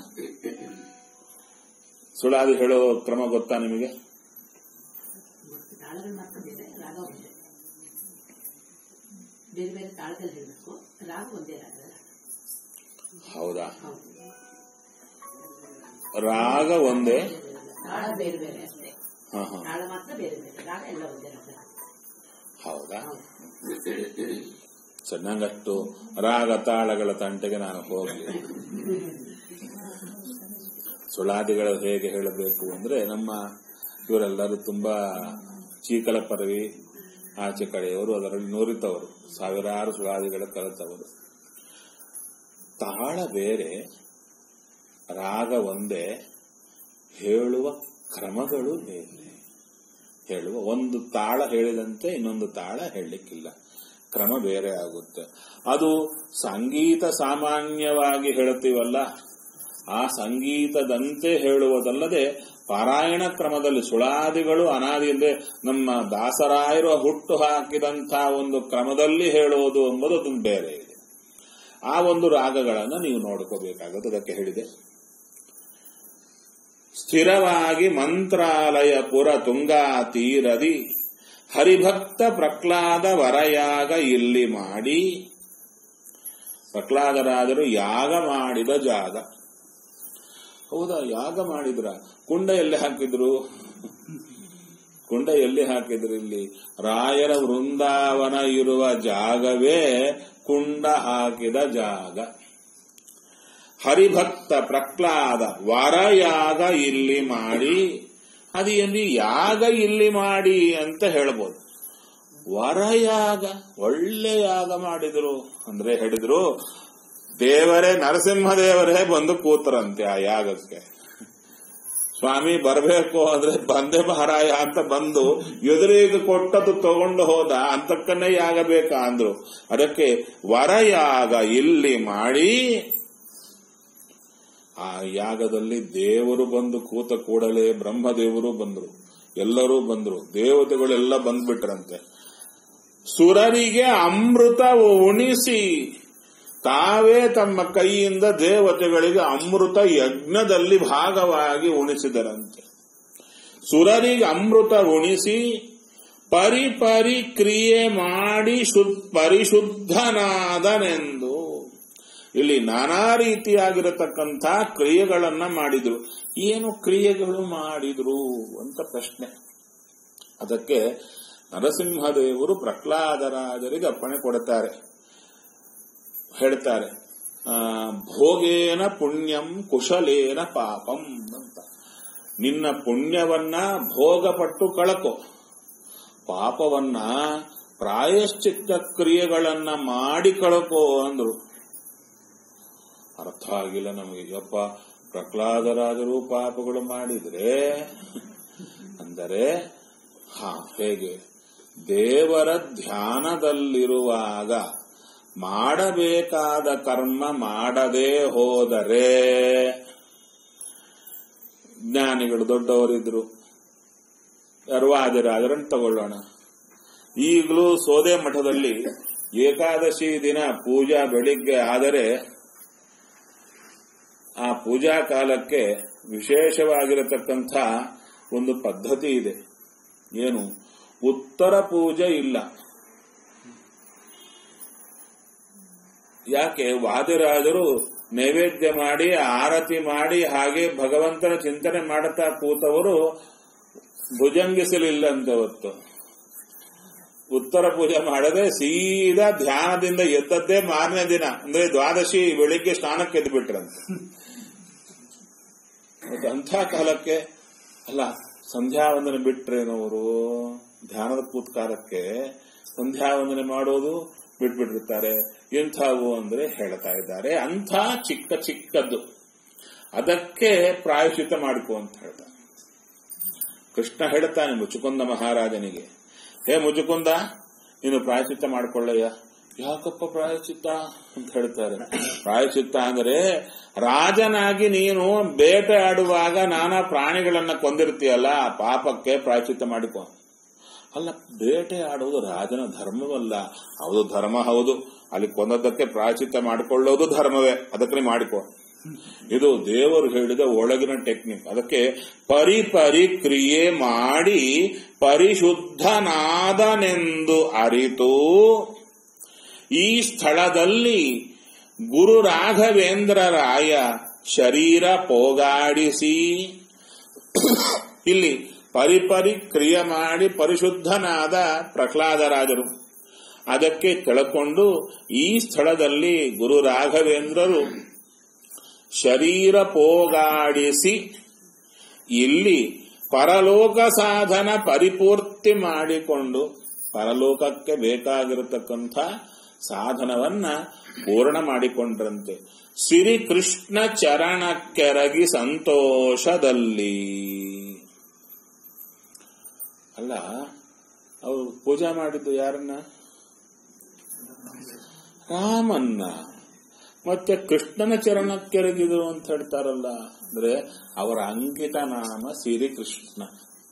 ಸುಳಾದಿ ಹೇಳೋ ಕ್ರಮ ಗೊತ್ತಾ ನಿಮಗೆ ಮತ್ತು ತಾಳಗಳು ಮಾತ್ರ ಬೇರೆ ರಾಗ ಒಂದೇ ಬೇರೆ ಬೇರೆ ತಾಳದಲ್ಲಿ ಹೇಳಬೇಕು ರಾಗ ಒಂದೇ ರಾಗ ಹೌದಾ ಹೌದು ರಾಗ ಒಂದೇ ತಾಳ ಬೇರೆ ಬೇರೆ ಅಷ್ಟೇ ಹಾ ಹಾ ತಾಳ ಮಾತ್ರ ಬೇರೆ ಬೇರೆ ರಾಗ ಎಲ್ಲ ಒಂದೇ ರಾಗ ಹೌದಾ ಹೌದು ಚೆನ್ನಾಗಷ್ಟು ರಾಗ ತಾಳಗಳ ತಂಟೆಗೆ ನಾನು ಹೋಗಿ ಸುಳಾದಿಗಳು ಹೇಗೆ ಹೇಳಬೇಕು ಅಂದ್ರೆ ನಮ್ಮ ಇವರೆಲ್ಲರೂ ತುಂಬಾ ಚೀಕಲ ಪರವಿ ಆಚೆ ಕಡೆಯವರು ಅದರಲ್ಲಿ ನುರಿತವರು ಸಾವಿರಾರು ಸುಳಾದಿಗಳ ಕಲಿತವರು ತಾಳ ಬೇರೆ ರಾಗ ಒಂದೇ ಹೇಳುವ ಕ್ರಮಗಳು ಬೇರೆ ಹೇಳುವ ಒಂದು ತಾಳ ಹೇಳಿದಂತೆ ಇನ್ನೊಂದು ತಾಳ ಹೇಳಲಿಕ್ಕಿಲ್ಲ ಕ್ರಮ ಬೇರೆ ಆಗುತ್ತೆ ಅದು ಸಂಗೀತ ಸಾಮಾನ್ಯವಾಗಿ ಹೇಳುತ್ತೀವಲ್ಲ ಆ ಸಂಗೀತದಂತೆ ಹೇಳುವುದಲ್ಲದೆ ಪಾರಾಯಣ ಕ್ರಮದಲ್ಲಿ ಸುಳಾದಿಗಳು ಅನಾದಿಯಿಂದ ನಮ್ಮ ದಾಸರಾಯರು ಹುಟ್ಟು ಹಾಕಿದಂಥ ಒಂದು ಕ್ರಮದಲ್ಲಿ ಹೇಳುವುದು ಎಂಬುದು ಅದೊಂದು ಬೇರೆ ಇದೆ ಆ ಒಂದು ರಾಗಗಳನ್ನು ನೀವು ನೋಡ್ಕೋಬೇಕಾಗುತ್ತೆ ಅದಕ್ಕೆ ಹೇಳಿದೆ ಸ್ಥಿರವಾಗಿ ಮಂತ್ರಾಲಯ ಪುರ ತುಂಗಾ ತೀರದಿ ಹರಿಭಕ್ತ ಪ್ರಹ್ಲಾದ ವರಯಾಗ ಇಲ್ಲಿ ಮಾಡಿ ಪ್ರಹ್ಲಾದರಾದರು ಯಾಗ ಮಾಡಿದ ಜಾಗ ಹೌದಾ ಯಾಗ ಮಾಡಿದ್ರ ಕುಂಡ ಎಲ್ಲಿ ಹಾಕಿದ್ರು ಕುಂಡ ಎಲ್ಲಿ ಹಾಕಿದ್ರು ಇಲ್ಲಿ ರಾಯರ ವೃಂದಾವನ ಇರುವ ಜಾಗವೇ ಕುಂಡ ಹಾಕಿದ ಜಾಗ ಹರಿಭಕ್ತ ಪ್ರಹ್ಲಾದ ವರಯಾಗ ಇಲ್ಲಿ ಮಾಡಿ ಅದು ಎಲ್ಲಿ ಯಾಗ ಇಲ್ಲಿ ಮಾಡಿ ಅಂತ ಹೇಳ್ಬೋದು ವರಯಾಗ ಒಳ್ಳೆ ಯಾಗ ಮಾಡಿದ್ರು ಅಂದ್ರೆ ಹೇಳಿದ್ರು ದೇವರೇ ನರಸಿಂಹದೇವರೇ ಬಂದು ಕೂತರಂತೆ ಆ ಯಾಗಕ್ಕೆ ಸ್ವಾಮಿ ಬರಬೇಕು ಅಂದ್ರೆ ಬಂದೆ ಮಹಾರಾಯ ಅಂತ ಬಂದು ಎದುರಿಗೆ ಕೊಟ್ಟದ್ದು ತಗೊಂಡು ಹೋದ ಅಂತಕ್ಕನ್ನೇ ಯಾಗ ಬೇಕಾ ಅಂದ್ರು ಅದಕ್ಕೆ ವರಯಾಗ ಇಲ್ಲಿ ಮಾಡಿ ಆ ಯಾಗದಲ್ಲಿ ದೇವರು ಬಂದು ಕೂತ ಕೂಡಲೇ ಬ್ರಹ್ಮದೇವರು ಬಂದರು ಎಲ್ಲರೂ ಬಂದರು ದೇವತೆಗಳೆಲ್ಲ ಬಂದ್ಬಿಟ್ರಂತೆ ಸುರರಿಗೆ ಅಮೃತ ಉಣಿಸಿ ತಾವೇ ತಮ್ಮ ಕೈಯಿಂದ ದೇವತೆಗಳಿಗೆ ಅಮೃತ ಯಜ್ಞದಲ್ಲಿ ಭಾಗವಾಗಿ ಉಣಿಸಿದರಂತೆ ಸುರರಿಗೆ ಅಮೃತ ಉಣಿಸಿ ಪರಿ ಪರಿ ಕ್ರಿಯೆ ಮಾಡಿ ಶುದ್ ಪರಿಶುದ್ಧನಾದನೆಂದು ಇಲ್ಲಿ ನಾನಾ ರೀತಿಯಾಗಿರತಕ್ಕಂಥ ಕ್ರಿಯೆಗಳನ್ನ ಮಾಡಿದ್ರು ಏನು ಕ್ರಿಯೆಗಳು ಮಾಡಿದ್ರು ಅಂತ ಪ್ರಶ್ನೆ ಅದಕ್ಕೆ ನರಸಿಂಹದೇವರು ಪ್ರಹ್ಲಾದರಾಜರಿಗೆ ಅಪ್ಪಣೆ ಕೊಡುತ್ತಾರೆ ಹೇಳ್ತಾರೆ ಆ, ಭೋಗೇನ ಪುಣ್ಯಂ ಕುಶಲೇನ ಪಾಪಂ ಅಂತ ನಿನ್ನ ಪುಣ್ಯವನ್ನ ಭೋಗಪಟ್ಟು ಕಳಕೋ ಪಾಪವನ್ನ ಪ್ರಾಯಶ್ಚಿತ್ತ ಕ್ರಿಯೆಗಳನ್ನ ಮಾಡಿ ಕಳಕೋ ಅಂದ್ರು ಅರ್ಥ ಆಗಿಲ್ಲ ನಮಗೆ ಯಪ್ಪ ಪ್ರಹ್ಲಾದರಾದರೂ ಪಾಪಗಳು ಮಾಡಿದ್ರೆ ಅಂದರೆ ಹಾ ಹೇಗೆ ದೇವರ ಧ್ಯಾನದಲ್ಲಿರುವಾಗ ಮಾಡಬೇಕಾದ ಕರ್ಮ ಮಾಡದೇ ಹೋದರೆ ಜ್ಞಾನಿಗಳು ದೊಡ್ಡವರಿದ್ರು ಯಾರು ಹಾಜರಾದರನ್ನು ತಗೊಳ್ಳೋಣ ಈಗಲೂ ಸೋದೆ ಮಠದಲ್ಲಿ ಏಕಾದಶಿ ದಿನ ಪೂಜಾ ಬೆಳಿಗ್ಗೆ ಆದರೆ ಆ ಪೂಜಾ ಕಾಲಕ್ಕೆ ವಿಶೇಷವಾಗಿರತಕ್ಕಂಥ ಒಂದು ಪದ್ಧತಿ ಇದೆ ಏನು ಉತ್ತರ ಪೂಜೆ ಇಲ್ಲ ಯಾಕೆ ವಾದಿರಾಜರು ನೈವೇದ್ಯ ಮಾಡಿ ಆರತಿ ಮಾಡಿ ಹಾಗೆ ಭಗವಂತನ ಚಿಂತನೆ ಮಾಡುತ್ತಾ ಕೂತವರು ಭುಜಂಗಿಸಲಿಲ್ಲಂತವತ್ತು ಉತ್ತರ ಪೂಜೆ ಮಾಡದೆ ಸೀದಾ ಧ್ಯಾನದಿಂದ ಎದ್ದದ್ದೇ ಮಾರನೇ ದಿನ ಅಂದ್ರೆ ದ್ವಾದಶಿ ಬೆಳಿಗ್ಗೆ ಸ್ನಾನಕ್ಕೆ ಎದ್ದು ಬಿಟ್ರಂತೆ ಮತ್ತೆ ಅಂಥ ಕಾಲಕ್ಕೆ ಅಲ್ಲ ಸಂಧ್ಯಾ ವಂದನೆ ಬಿಟ್ರೇನವರು ಧ್ಯಾನದ ಕೂತ್ಕಾಲಕ್ಕೆ ಸಂಧ್ಯಾ ವಂದನೆ ಮಾಡೋದು ಬಿಟ್ಬಿಟ್ಟಿರ್ತಾರೆ ಎಂಥವು ಅಂದ್ರೆ ಹೇಳ್ತಾ ಇದ್ದಾರೆ ಅಂಥ ಚಿಕ್ಕ ಚಿಕ್ಕದ್ದು ಅದಕ್ಕೆ ಪ್ರಾಯಶ್ಚಿತ ಮಾಡಿಕೊ ಅಂತ ಹೇಳ್ತಾರೆ ಕೃಷ್ಣ ಹೇಳ್ತಾನೆ ಮುಚುಕುಂದ ಮಹಾರಾಜನಿಗೆ ಹೇ ಮುಚುಕುಂದ ನೀನು ಪ್ರಾಯಶ್ಚಿತ್ತ ಮಾಡ್ಕೊಳ್ಳಯ್ಯ ಯಾಕಪ್ಪ ಪ್ರಾಯಶ್ಚಿತ್ತ ಅಂತ ಹೇಳ್ತಾರೆ ಪ್ರಾಯಶ್ಚಿತ್ತ ಅಂದ್ರೆ ರಾಜನಾಗಿ ನೀನು ಬೇಟೆ ಆಡುವಾಗ ನಾನಾ ಪ್ರಾಣಿಗಳನ್ನ ಕೊಂದಿರ್ತೀಯಲ್ಲ ಆ ಪಾಪಕ್ಕೆ ಪ್ರಾಯಶ್ಚಿತ್ತ ಮಾಡಿಕೊ ಅಲ್ಲ ಬೇಟೆ ಆಡುವುದು ರಾಜನ ಧರ್ಮವಲ್ಲ ಹೌದು ಧರ್ಮ ಹೌದು ಅಲ್ಲಿ ಕೊಂದದ್ದಕ್ಕೆ ಪ್ರಾಯಶ್ಚಿತ್ತ ಮಾಡಿಕೊಳ್ಳೋದು ಧರ್ಮವೇ ಅದಕ್ಕೆ ಮಾಡಿಕೊ ಇದು ದೇವರು ಹೇಳಿದ ಒಳಗಿನ ಟೆಕ್ನಿಕ್ ಅದಕ್ಕೆ ಪರಿ ಪರಿ ಕ್ರಿಯೆ ಮಾಡಿ ಪರಿಶುದ್ಧನಾದನೆಂದು ಅರಿತು ಈ ಸ್ಥಳದಲ್ಲಿ ಗುರು ರಾಘವೇಂದ್ರ ರಾಯ ಶರೀರ ಪೋಗಾಡಿಸಿ ಇಲ್ಲಿ ಪರಿಪರಿ ಕ್ರಿಯೆ ಮಾಡಿ ಪರಿಶುದ್ಧನಾದ ಪ್ರಹ್ಲಾದರಾಜರು ಅದಕ್ಕೆ ಕೆಳಕೊಂಡು ಈ ಸ್ಥಳದಲ್ಲಿ ಗುರು ರಾಘವೇಂದ್ರರು ಶರೀರ ಪೋಗಾಡಿಸಿ ಇಲ್ಲಿ ಪರಲೋಕ ಸಾಧನ ಪರಿಪೂರ್ತಿ ಮಾಡಿಕೊಂಡು ಪರಲೋಕಕ್ಕೆ ಬೇಕಾಗಿರತಕ್ಕಂಥ ಸಾಧನವನ್ನ ಪೂರ್ಣ ಮಾಡಿಕೊಂಡ್ರಂತೆ ಸಿರಿ ಕೃಷ್ಣ ಚರಣಕ್ಕೆರಗಿ ಸಂತೋಷದಲ್ಲಿ ಅಲ್ಲ ಅವರು ಪೂಜೆ ಮಾಡಿದ್ದು ಯಾರನ್ನ ರಾಮನ್ನ ಮತ್ತೆ ಕೃಷ್ಣನ ಚರಣಕ್ಕೆರಗಿದ್ರು ಅಂತ ಹೇಳ್ತಾರಲ್ಲ ಅಂದ್ರೆ ಅವರ ಅಂಕಿತ ನಾಮ ಸಿರಿಕೃಷ್ಣ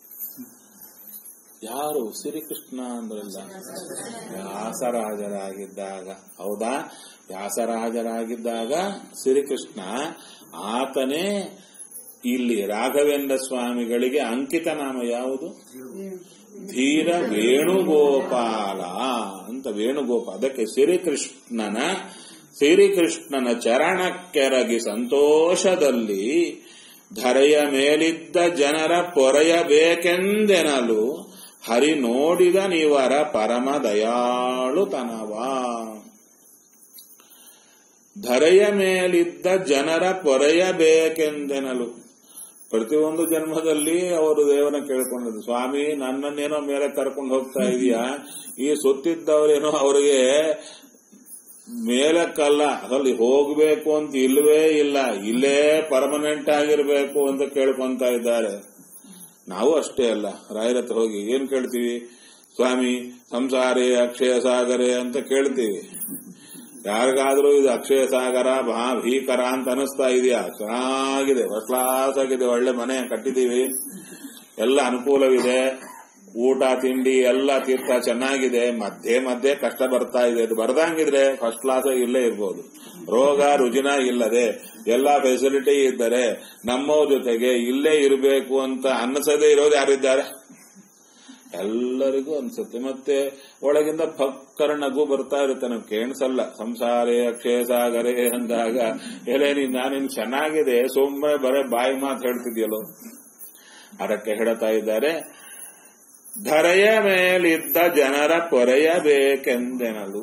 ಯಾರು ಸಿರಿಕೃಷ್ಣ ಅಂದ್ರಲ್ಲ ವ್ಯಾಸರಾಜರಾಗಿದ್ದಾಗ ಹೌದಾ ವ್ಯಾಸರಾಜರಾಗಿದ್ದಾಗ ಸಿರಿಕೃಷ್ಣ ಆತನೇ ಇಲ್ಲಿ ರಾಘವೇಂದ್ರ ಸ್ವಾಮಿಗಳಿಗೆ ಅಂಕಿತ ನಾಮ ಯಾವುದು ಧೀರ ವೇಣುಗೋಪಾಲ ಅಂತ ವೇಣುಗೋಪಾಲ ಅದಕ್ಕೆ ಸಿರಿಕೃಷ್ಣನ ಶ್ರೀಕೃಷ್ಣನ ಚರಣಕ್ಕೆರಗಿ ಸಂತೋಷದಲ್ಲಿ ಧರೆಯ ಮೇಲಿದ್ದ ಜನರ ಪೊರೆಯಬೇಕೆಂದೆನಲು ಹರಿ ನೋಡಿದ ನೀವರ ಪರಮ ದಯಾಳುತನವ ಧರೆಯ ಮೇಲಿದ್ದ ಜನರ ಪೊರೆಯಬೇಕೆಂದೆನಲು ಪ್ರತಿಯೊಂದು ಜನ್ಮದಲ್ಲಿ ಅವರು ದೇವನ ಕೇಳ್ಕೊಂಡಿದ್ರು ಸ್ವಾಮಿ ನನ್ನನ್ನೇನೋ ಮೇಲೆ ಕರ್ಕೊಂಡು ಹೋಗ್ತಾ ಇದೀಯಾ ಈ ಸುತ್ತಿದ್ದವರೇನೋ ಅವರಿಗೆ ಮೇಲಕ್ಕಲ್ಲ ಅದಲ್ಲಿ ಹೋಗ್ಬೇಕು ಅಂತ ಇಲ್ವೇ ಇಲ್ಲ ಇಲ್ಲೇ ಪರ್ಮನೆಂಟ್ ಆಗಿರ್ಬೇಕು ಅಂತ ಕೇಳ್ಕೊಂತ ಇದ್ದಾರೆ ನಾವು ಅಷ್ಟೇ ಅಲ್ಲ ರಾಯರ ಹತ್ರ ಹೋಗಿ ಏನ್ ಕೇಳ್ತೀವಿ ಸ್ವಾಮಿ ಸಂಸಾರೇ ಅಕ್ಷಯ ಸಾಗರೇ ಅಂತ ಕೇಳ್ತೀವಿ ಯಾರಿಗಾದ್ರೂ ಇದು ಅಕ್ಷಯ ಸಾಗರ ಮಹಾ ಭೀಕರ ಅಂತ ಅನಿಸ್ತಾ ಇದೆಯಾ ಚೆನ್ನಾಗಿದೆ ಫಸ್ಟ್ ಕ್ಲಾಸ್ ಆಗಿದೆ ಒಳ್ಳೆ ಮನೆ ಕಟ್ಟಿದೀವಿ ಎಲ್ಲ ಅನುಕೂಲವಿದೆ ಊಟ ತಿಂಡಿ ಎಲ್ಲ ತೀರ್ಥ ಚೆನ್ನಾಗಿದೆ ಮಧ್ಯೆ ಮಧ್ಯೆ ಕಷ್ಟ ಬರ್ತಾ ಇದೆ ಅದು ಬರ್ದಂಗಿದ್ರೆ ಫಸ್ಟ್ ಕ್ಲಾಸ್ ಇಲ್ಲೇ ಇರ್ಬೋದು ರೋಗ ರುಜಿನ ಇಲ್ಲದೆ ಎಲ್ಲಾ ಫೆಸಿಲಿಟಿ ಇದ್ದರೆ ನಮ್ಮವ್ರ ಜೊತೆಗೆ ಇಲ್ಲೇ ಇರಬೇಕು ಅಂತ ಅನ್ನಿಸದೇ ಇರೋದು ಯಾರಿದ್ದಾರೆ ಎಲ್ಲರಿಗೂ ಅನ್ಸುತ್ತೆ ಮತ್ತೆ ಒಳಗಿಂದ ಭಕ್ಕರ ನಗು ಬರ್ತಾ ಇರುತ್ತೆ ನಮ್ಗೆ ಕೇಣಿಸಲ್ಲ ಸಂಸಾರೇ ಅಕ್ಷಯ ಸಾಗರೇ ಅಂದಾಗ ಎಲೆ ನೀನ್ ನಾನಿನ್ ಚೆನ್ನಾಗಿದೆ ಸುಮ್ಮನೆ ಬರೇ ಬಾಯಿ ಮಾತು ಹೇಳ್ತಿದ್ಯಲ್ಲೋ ಅದಕ್ಕೆ ಹೇಳ್ತಾ ಇದ್ದಾರೆ ಧರೆಯ ಮೇಲಿದ್ದ ಜನರ ಪೊರೆಯಬೇಕೆಂದೆನಲು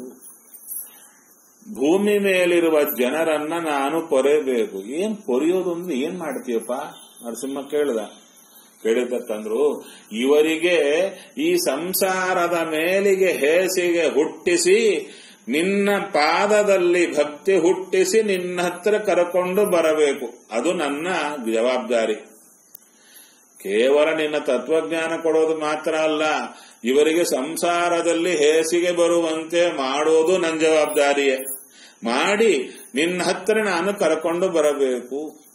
ಭೂಮಿ ಮೇಲಿರುವ ಜನರನ್ನ ನಾನು ಪೊರೆಯಬೇಕು ಏನ್ ಪೊರೆಯೋದು ಅಂದ್ರೆ ಏನ್ ಮಾಡ್ತೀಯಪ್ಪ ನರಸಿಂಹ ಕೇಳ್ದ ಕೇಳಿದ್ದಕ್ಕಂದ್ರು ಇವರಿಗೆ ಈ ಸಂಸಾರದ ಮೇಲಿಗೆ ಹೇಸಿಗೆ ಹುಟ್ಟಿಸಿ ನಿನ್ನ ಪಾದದಲ್ಲಿ ಭಕ್ತಿ ಹುಟ್ಟಿಸಿ ನಿನ್ನ ಹತ್ರ ಕರ್ಕೊಂಡು ಬರಬೇಕು ಅದು ನನ್ನ ಜವಾಬ್ದಾರಿ ಕೇವಲ ನಿನ್ನ ತತ್ವಜ್ಞಾನ ಕೊಡೋದು ಮಾತ್ರ ಅಲ್ಲ ಇವರಿಗೆ ಸಂಸಾರದಲ್ಲಿ ಹೇಸಿಗೆ ಬರುವಂತೆ ಮಾಡೋದು ನನ್ನ ಜವಾಬ್ದಾರಿಯೇ ಮಾಡಿ ನಿನ್ನ ಹತ್ರ ನಾನು ಕರ್ಕೊಂಡು ಬರಬೇಕು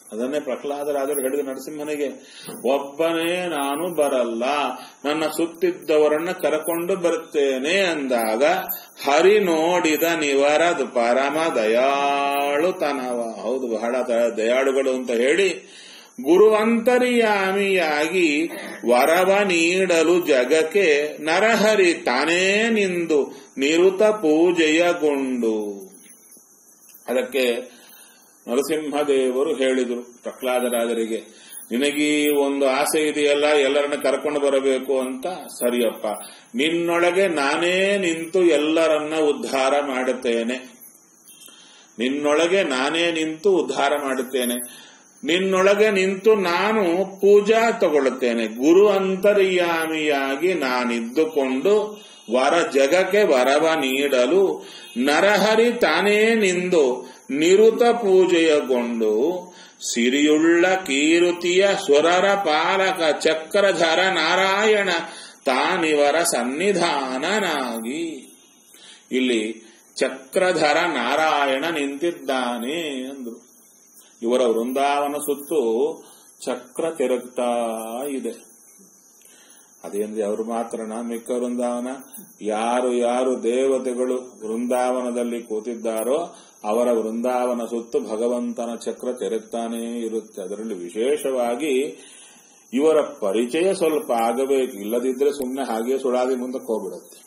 ಅದನ್ನೇ ಪ್ರಹ್ಲಾದರಾದರು ಹೇಳಿದ ನರಸಿಂಹನಿಗೆ ಒಬ್ಬನೇ ನಾನು ಬರಲ್ಲ ನನ್ನ ಸುತ್ತಿದ್ದವರನ್ನ ಕರಕೊಂಡು ಬರುತ್ತೇನೆ ಅಂದಾಗ ಹರಿ ನೋಡಿದ ನಿವರದು ಪರಮ ದಯಾಳುತನವ ಹೌದು ಬಹಳ ದ- ದಯಾಳುಗಳು ಅಂತ ಹೇಳಿ ಗುರುವಂತರ್ಯಾಮಿಯಾಗಿ ವರವ ನೀಡಲು ಜಗಕ್ಕೆ ನರಹರಿ ತಾನೇ ನಿಂದು ನಿರುತ ಪೂಜೆಯಗೊಂಡು ಅದಕ್ಕೆ ನರಸಿಂಹದೇವರು ಹೇಳಿದರು ಪ್ರಹ್ಲಾದರಾಜರಿಗೆ ನಿನಗೀ ಒಂದು ಆಸೆ ಇದೆಯಲ್ಲ ಎಲ್ಲರನ್ನ ಕರ್ಕೊಂಡು ಬರಬೇಕು ಅಂತ ಸರಿಯಪ್ಪ ನಿನ್ನೊಳಗೆ ನಾನೇ ನಿಂತು ಎಲ್ಲರನ್ನ ಉದ್ಧಾರ ಮಾಡುತ್ತೇನೆ ನಿನ್ನೊಳಗೆ ನಾನೇ ನಿಂತು ಉದ್ಧಾರ ಮಾಡುತ್ತೇನೆ ನಿನ್ನೊಳಗೆ ನಿಂತು ನಾನು ಪೂಜಾ ತಗೊಳ್ಳುತ್ತೇನೆ ಗುರು ಅಂತರ್ಯಾಮಿಯಾಗಿ ನಾನಿದ್ದುಕೊಂಡು ವರ ಜಗಕ್ಕೆ ವರವ ನೀಡಲು ನರಹರಿ ತಾನೇ ನಿಂದು ನಿರುತ ಪೂಜೆಯಗೊಂಡು ಸಿರಿಯುಳ್ಳ ಕೀರುತಿಯ ಸುರರ ಪಾಲಕ ಚಕ್ರಧರ ನಾರಾಯಣ ತಾನಿವರ ಸನ್ನಿಧಾನನಾಗಿ ಇಲ್ಲಿ ಚಕ್ರಧರ ನಾರಾಯಣ ನಿಂತಿದ್ದಾನೆ ಅಂದ್ರು ಇವರ ವೃಂದಾವನ ಸುತ್ತು ಚಕ್ರ ತಿರುಗ್ತಾ ಇದೆ ಅದೇಂದ್ರೆ ಅವರು ಮಾತ್ರನ ಮಿಕ್ಕ ವೃಂದಾವನ ಯಾರು ಯಾರು ದೇವತೆಗಳು ವೃಂದಾವನದಲ್ಲಿ ಕೂತಿದ್ದಾರೋ ಅವರ ವೃಂದಾವನ ಸುತ್ತು ಭಗವಂತನ ಚಕ್ರ ತಿರುಗ್ತಾನೇ ಇರುತ್ತೆ ಅದರಲ್ಲಿ ವಿಶೇಷವಾಗಿ ಇವರ ಪರಿಚಯ ಸ್ವಲ್ಪ ಆಗಬೇಕು ಇಲ್ಲದಿದ್ರೆ ಸುಮ್ಮನೆ ಹಾಗೆ ಸುಳಾದಿ ಮುಂದಕ್ಕೆ ಹೋಗ್ಬಿಡುತ್ತೆ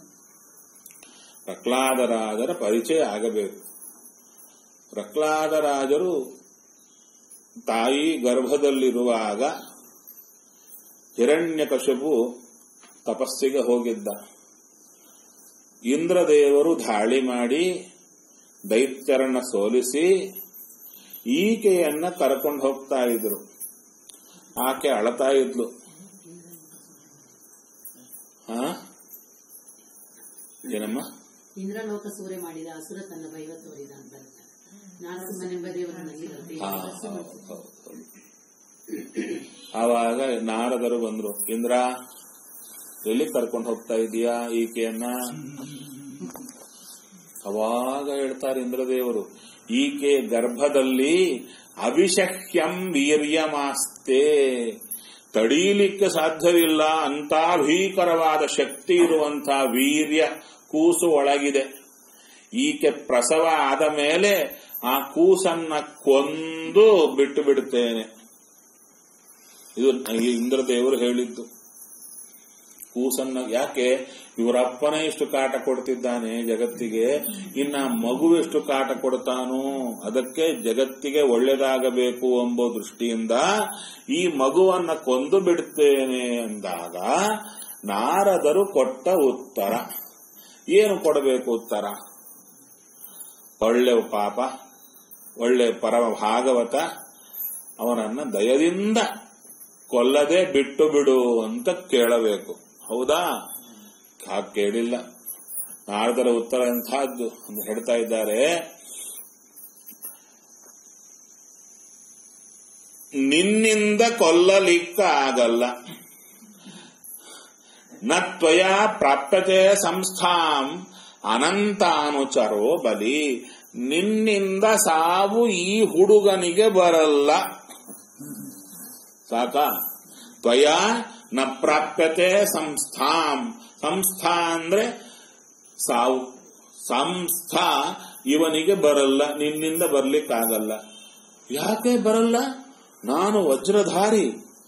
ಪ್ರಹ್ಲಾದರಾಜರ ಪರಿಚಯ ಆಗಬೇಕು ಪ್ರಹ್ಲಾದರಾಜರು ತಾಯಿ ಗರ್ಭದಲ್ಲಿರುವಾಗ ಹಿರಣ್ಯಕಶಪು ತಪಸ್ಸಿಗೆ ಹೋಗಿದ್ದ ಇಂದ್ರದೇವರು ಧಾಳಿ ಮಾಡಿ ದೈತ್ಯರನ್ನ ಸೋಲಿಸಿ ಈಕೆಯನ್ನ ಕರ್ಕೊಂಡು ಹೋಗ್ತಾ ಇದ್ರು ಆಕೆ ಅಳತಾ ಇದ್ಲು ಹಾ ಏನಮ್ಮ ಇಂದ್ರಲೋಕ ಸೂರೆ ಮಾಡಿದ ಅಸುರ ತನ್ನ ಭೈವ ತೋರಿದ ಅಂತ ನಾರಸಿಂಹನೆಂಬ ದೇವರನಲ್ಲಿ ಹಾ, ಹೌದು, ಹೌದು, ಹೌದು. ಆವಾಗ ನಾರದರು ಬಂದ್ರು ಇಂದ್ರ ಎಲ್ಲಿ ಕರ್ಕೊಂಡು ಹೋಗ್ತಾ ಇದೀಯಾ ಈಕೆಯನ್ನ ಅವಾಗ ಹೇಳ್ತಾರೆ ಇಂದ್ರದೇವರು ಈಕೆ ಗರ್ಭದಲ್ಲಿ ಅವಿಷಹ್ಯಂ ವೀರ್ಯಮಾಸ್ತೆ ತಡೀಲಿಕ್ಕೆ ಸಾಧ್ಯವಿಲ್ಲ ಅಂತ ಭೀಕರವಾದ ಶಕ್ತಿ ಇರುವಂತ ವೀರ್ಯ ಕೂಸು ಒಳಗಿದೆ ಈಕೆ ಪ್ರಸವ ಆದ ಮೇಲೆ ಆ ಕೂಸನ್ನ ಕೊಂದು ಬಿಟ್ಟು ಬಿಡುತ್ತೇನೆ ಇದು ಇಂದ್ರದೇವರು ಹೇಳಿದ್ದು ಕೂಸನ್ನ ಯಾಕೆ ಇವರಪ್ಪನೇ ಇಷ್ಟು ಕಾಟ ಕೊಡ್ತಿದ್ದಾನೆ ಜಗತ್ತಿಗೆ ಇನ್ನ ಮಗು ಎಷ್ಟು ಕಾಟ ಕೊಡ್ತಾನೋ ಅದಕ್ಕೆ ಜಗತ್ತಿಗೆ ಒಳ್ಳೇದಾಗಬೇಕು ಎಂಬ ದೃಷ್ಟಿಯಿಂದ ಈ ಮಗುವನ್ನ ಕೊಂದು ಬಿಡುತ್ತೇನೆ ಎಂದಾಗ ನಾರದರು ಕೊಟ್ಟ ಉತ್ತರ ಏನು ಕೊಡಬೇಕು ಉತ್ತರ ಒಳ್ಳೆ ಪಾಪ ಒಳ್ಳೆ ಪರಮ ಭಾಗವತ ಅವನನ್ನ ದಯದಿಂದ ಕೊಲ್ಲದೆ ಬಿಟ್ಟು ಬಿಡು ಅಂತ ಕೇಳಬೇಕು ಹೌದಾ ಹಾಗೆ ಕೇಳಿಲ್ಲ ನಾರದರ ಉತ್ತರ ಎಂಥದ್ದು ಅಂತ ಹೇಳ್ತಾ ಇದ್ದಾರೆ ನಿನ್ನಿಂದ ಕೊಲ್ಲಲಿಕ್ಕಾಗಲ್ಲ ನ ತ್ವಯ ಪ್ರಾಪ್ಯತೆ ಸಂಸ್ಥಾಂ ಅನಂತಾನುಚರೋ ಬಲಿ ನಿನ್ನಿಂದ ಸಾವು ಈ ಹುಡುಗನಿಗೆ ಬರಲ್ಲ ಸಾಕ ತ್ವಯ ನ ಪ್ರಾಪ್ಯತೆ ಸಂಸ್ಥಾಂ ಸಂಸ್ಥಾ ಅಂದ್ರೆ ಸಾವು ಸಂಸ್ಥಾ ಇವನಿಗೆ ಬರಲ್ಲ ನಿನ್ನಿಂದ ಬರ್ಲಿಕ್ಕಾಗಲ್ಲ ಯಾಕೆ ಬರಲ್ಲ ನಾನು ವಜ್ರಧಾರಿ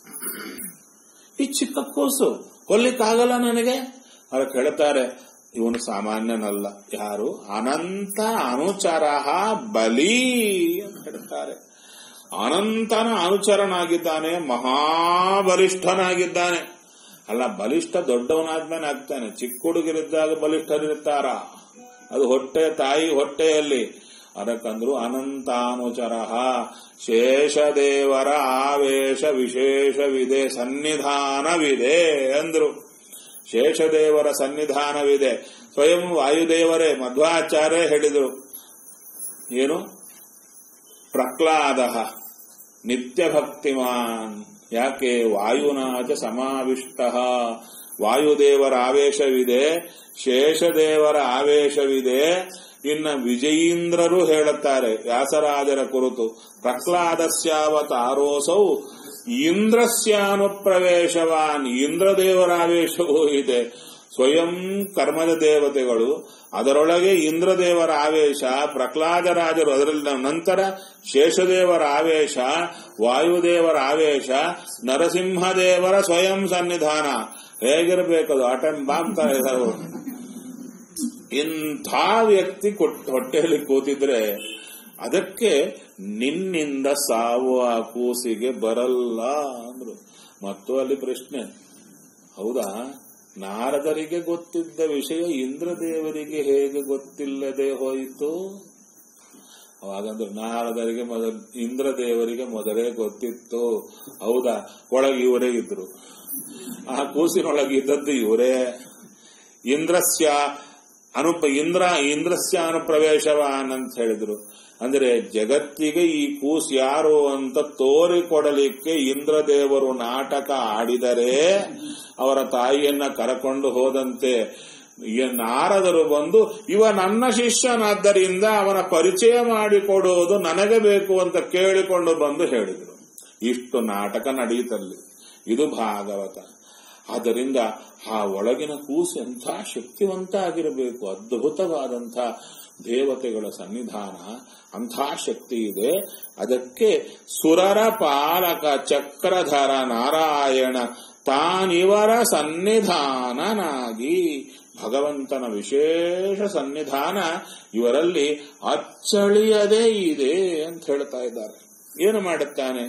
ಈ ಚಿಕ್ಕ ಕೂಸು ಕೊಲ್ಲಿಕ್ಕಾಗಲ್ಲ ನನಗೆ ಅದಕ್ಕೆ ಹೇಳ್ತಾರೆ ಇವನು ಸಾಮಾನ್ಯನಲ್ಲ ಯಾರು ಅನಂತ ಅನುಚರ ಬಲಿ ಅಂತ ಹೇಳ್ತಾರೆ ಅನಂತನ ಅನುಚರನಾಗಿದ್ದಾನೆ ಮಹಾಬಲಿಷ್ಠನಾಗಿದ್ದಾನೆ ಅಲ್ಲ ಬಲಿಷ್ಠ ದೊಡ್ಡವನಾದ್ಮೇಲೆ ಆಗ್ತಾನೆ ಚಿಕ್ಕ ಹುಡುಗರಿದ್ದಾಗ ಬಲಿಷ್ಠರಿರ್ತಾರ ಅದು ಹೊಟ್ಟೆ ತಾಯಿ ಹೊಟ್ಟೆಯಲ್ಲಿ ಅದಕ್ಕಂದ್ರು ಅನಂತಾನುಚರ ಶೇಷದೇವರ ಆವೇಶ ವಿಶೇಷವಿದೆ ಸನ್ನಿಧಾನವಿದೆ ಅಂದ್ರು ಶೇಷದೇವರ ಸನ್ನಿಧಾನವಿದೆ ಸ್ವಯಂ ವಾಯುದೇವರೇ ಮಧ್ವಾಚಾರ್ಯ ಹೇಳಿದರು ಏನು ಪ್ರಹ್ಲಾದ ನಿತ್ಯ ಭಕ್ತಿಮಾನ್ ಯಾಕೆ ವಾಯುನಾಚ ಸಮಾವಿಷ್ಟ ವಾಯುದೇವರ ಆವೇಶವಿದೆ ಶೇಷದೇವರ ಆವೇಶವಿದೆ ಇನ್ನ ವಿಜಯೀಂದ್ರರು ಹೇಳುತ್ತಾರೆ ವ್ಯಾಸರಾಜರ ಕುರಿತು ಪ್ರಹ್ಲಾದಸ್ಯಾವತಾರೋಸೌ ಇಂದ್ರಸ್ಯಾನುಪ್ರವೇಶವಾನ್ ಇಂದ್ರದೇವರ ಆವೇಶವೂ ಇದೆ ಸ್ವಯಂ ಕರ್ಮದ ದೇವತೆಗಳು ಅದರೊಳಗೆ ಇಂದ್ರದೇವರ ಆವೇಶ ಪ್ರಹ್ಲಾದರಾಜರು ಅದರಲ್ಲಿ ನಂತರ ಶೇಷದೇವರ ಆವೇಶ ವಾಯುದೇವರ ಆವೇಶ ನರಸಿಂಹದೇವರ ಸ್ವಯಂ ಸನ್ನಿಧಾನ ಹೇಗಿರಬೇಕದು ಅಟೆಂಡ್ ಬಾಂಬ್ ತರ ಇದಾವೆ. ಇಂಥ ವ್ಯಕ್ತಿ ಕೊಟ್- ಹೊಟ್ಟೆಯಲ್ಲಿ ಕೂತಿದ್ರೆ ಅದಕ್ಕೆ ನಿನ್ನಿಂದ ಸಾವು ಆ ಕೂಸಿಗೆ ಬರಲ್ಲ ಅಂದ್ರು ಮತ್ತು ಅಲ್ಲಿ ಪ್ರಶ್ನೆ ಹೌದಾ ನಾರದರಿಗೆ ಗೊತ್ತಿದ್ದ ವಿಷಯ ಇಂದ್ರದೇವರಿಗೆ ಹೇಗೆ ಗೊತ್ತಿಲ್ಲದೆ ಹೋಯಿತು ಅವಾಗಂದ್ರೆ ನಾರದರಿಗೆ ಮೊದಲ ಇಂದ್ರದೇವರಿಗೆ ಮೊದಲೇ ಗೊತ್ತಿತ್ತು ಹೌದಾ ಒಳಗೆ ಇವರೇ ಇದ್ರು ಆ ಕೂಸಿನೊಳಗೆ ಇದ್ದದ್ದು ಇವರೇ ಇಂದ್ರಸ್ಯ ಅನುಪ ಇಂದ್ರ ಇಂದ್ರಸ್ಯ ಅನುಪ್ರವೇಶವಾನ್ ಅಂತ ಹೇಳಿದ್ರು ಅಂದ್ರೆ ಜಗತ್ತಿಗೆ ಈ ಕೂಸ್ ಯಾರು ಅಂತ ತೋರಿಕೊಡಲಿಕ್ಕೆ ಇಂದ್ರದೇವರು ನಾಟಕ ಆಡಿದರೆ ಅವರ ತಾಯಿಯನ್ನ ಕರಕೊಂಡು ಹೋದಂತೆ ಈ ನಾರದರು ಬಂದು ಇವ ನನ್ನ ಶಿಷ್ಯನಾದ್ದರಿಂದ ಅವನ ಪರಿಚಯ ಮಾಡಿಕೊಡುವುದು ನನಗೆ ಬೇಕು ಅಂತ ಕೇಳಿಕೊಂಡು ಬಂದು ಹೇಳಿದರು ಇಷ್ಟು ನಾಟಕ ನಡೆಯುತ್ತಲ್ಲಿ ಇದು ಭಾಗವತ ಆದ್ದರಿಂದ ಆ ಒಳಗಿನ ಕೂಸು ಎಂಥ ಶಕ್ತಿವಂತ ಆಗಿರಬೇಕು ಅದ್ಭುತವಾದಂಥ ದೇವತೆಗಳ ಸನ್ನಿಧಾನ ಅಂಥ ಶಕ್ತಿ ಇದೆ ಅದಕ್ಕೆ ಸುರರ ಪಾಲಕ ಚಕ್ರಧರ ನಾರಾಯಣ ತಾನಿವರ ಸನ್ನಿಧಾನನಾಗಿ ಭಗವಂತನ ವಿಶೇಷ ಸನ್ನಿಧಾನ ಇವರಲ್ಲಿ ಅಚ್ಚಳಿಯದೇ ಇದೆ ಅಂತ ಹೇಳ್ತಾ ಇದ್ದಾರೆ ಏನು ಮಾಡುತ್ತಾನೆ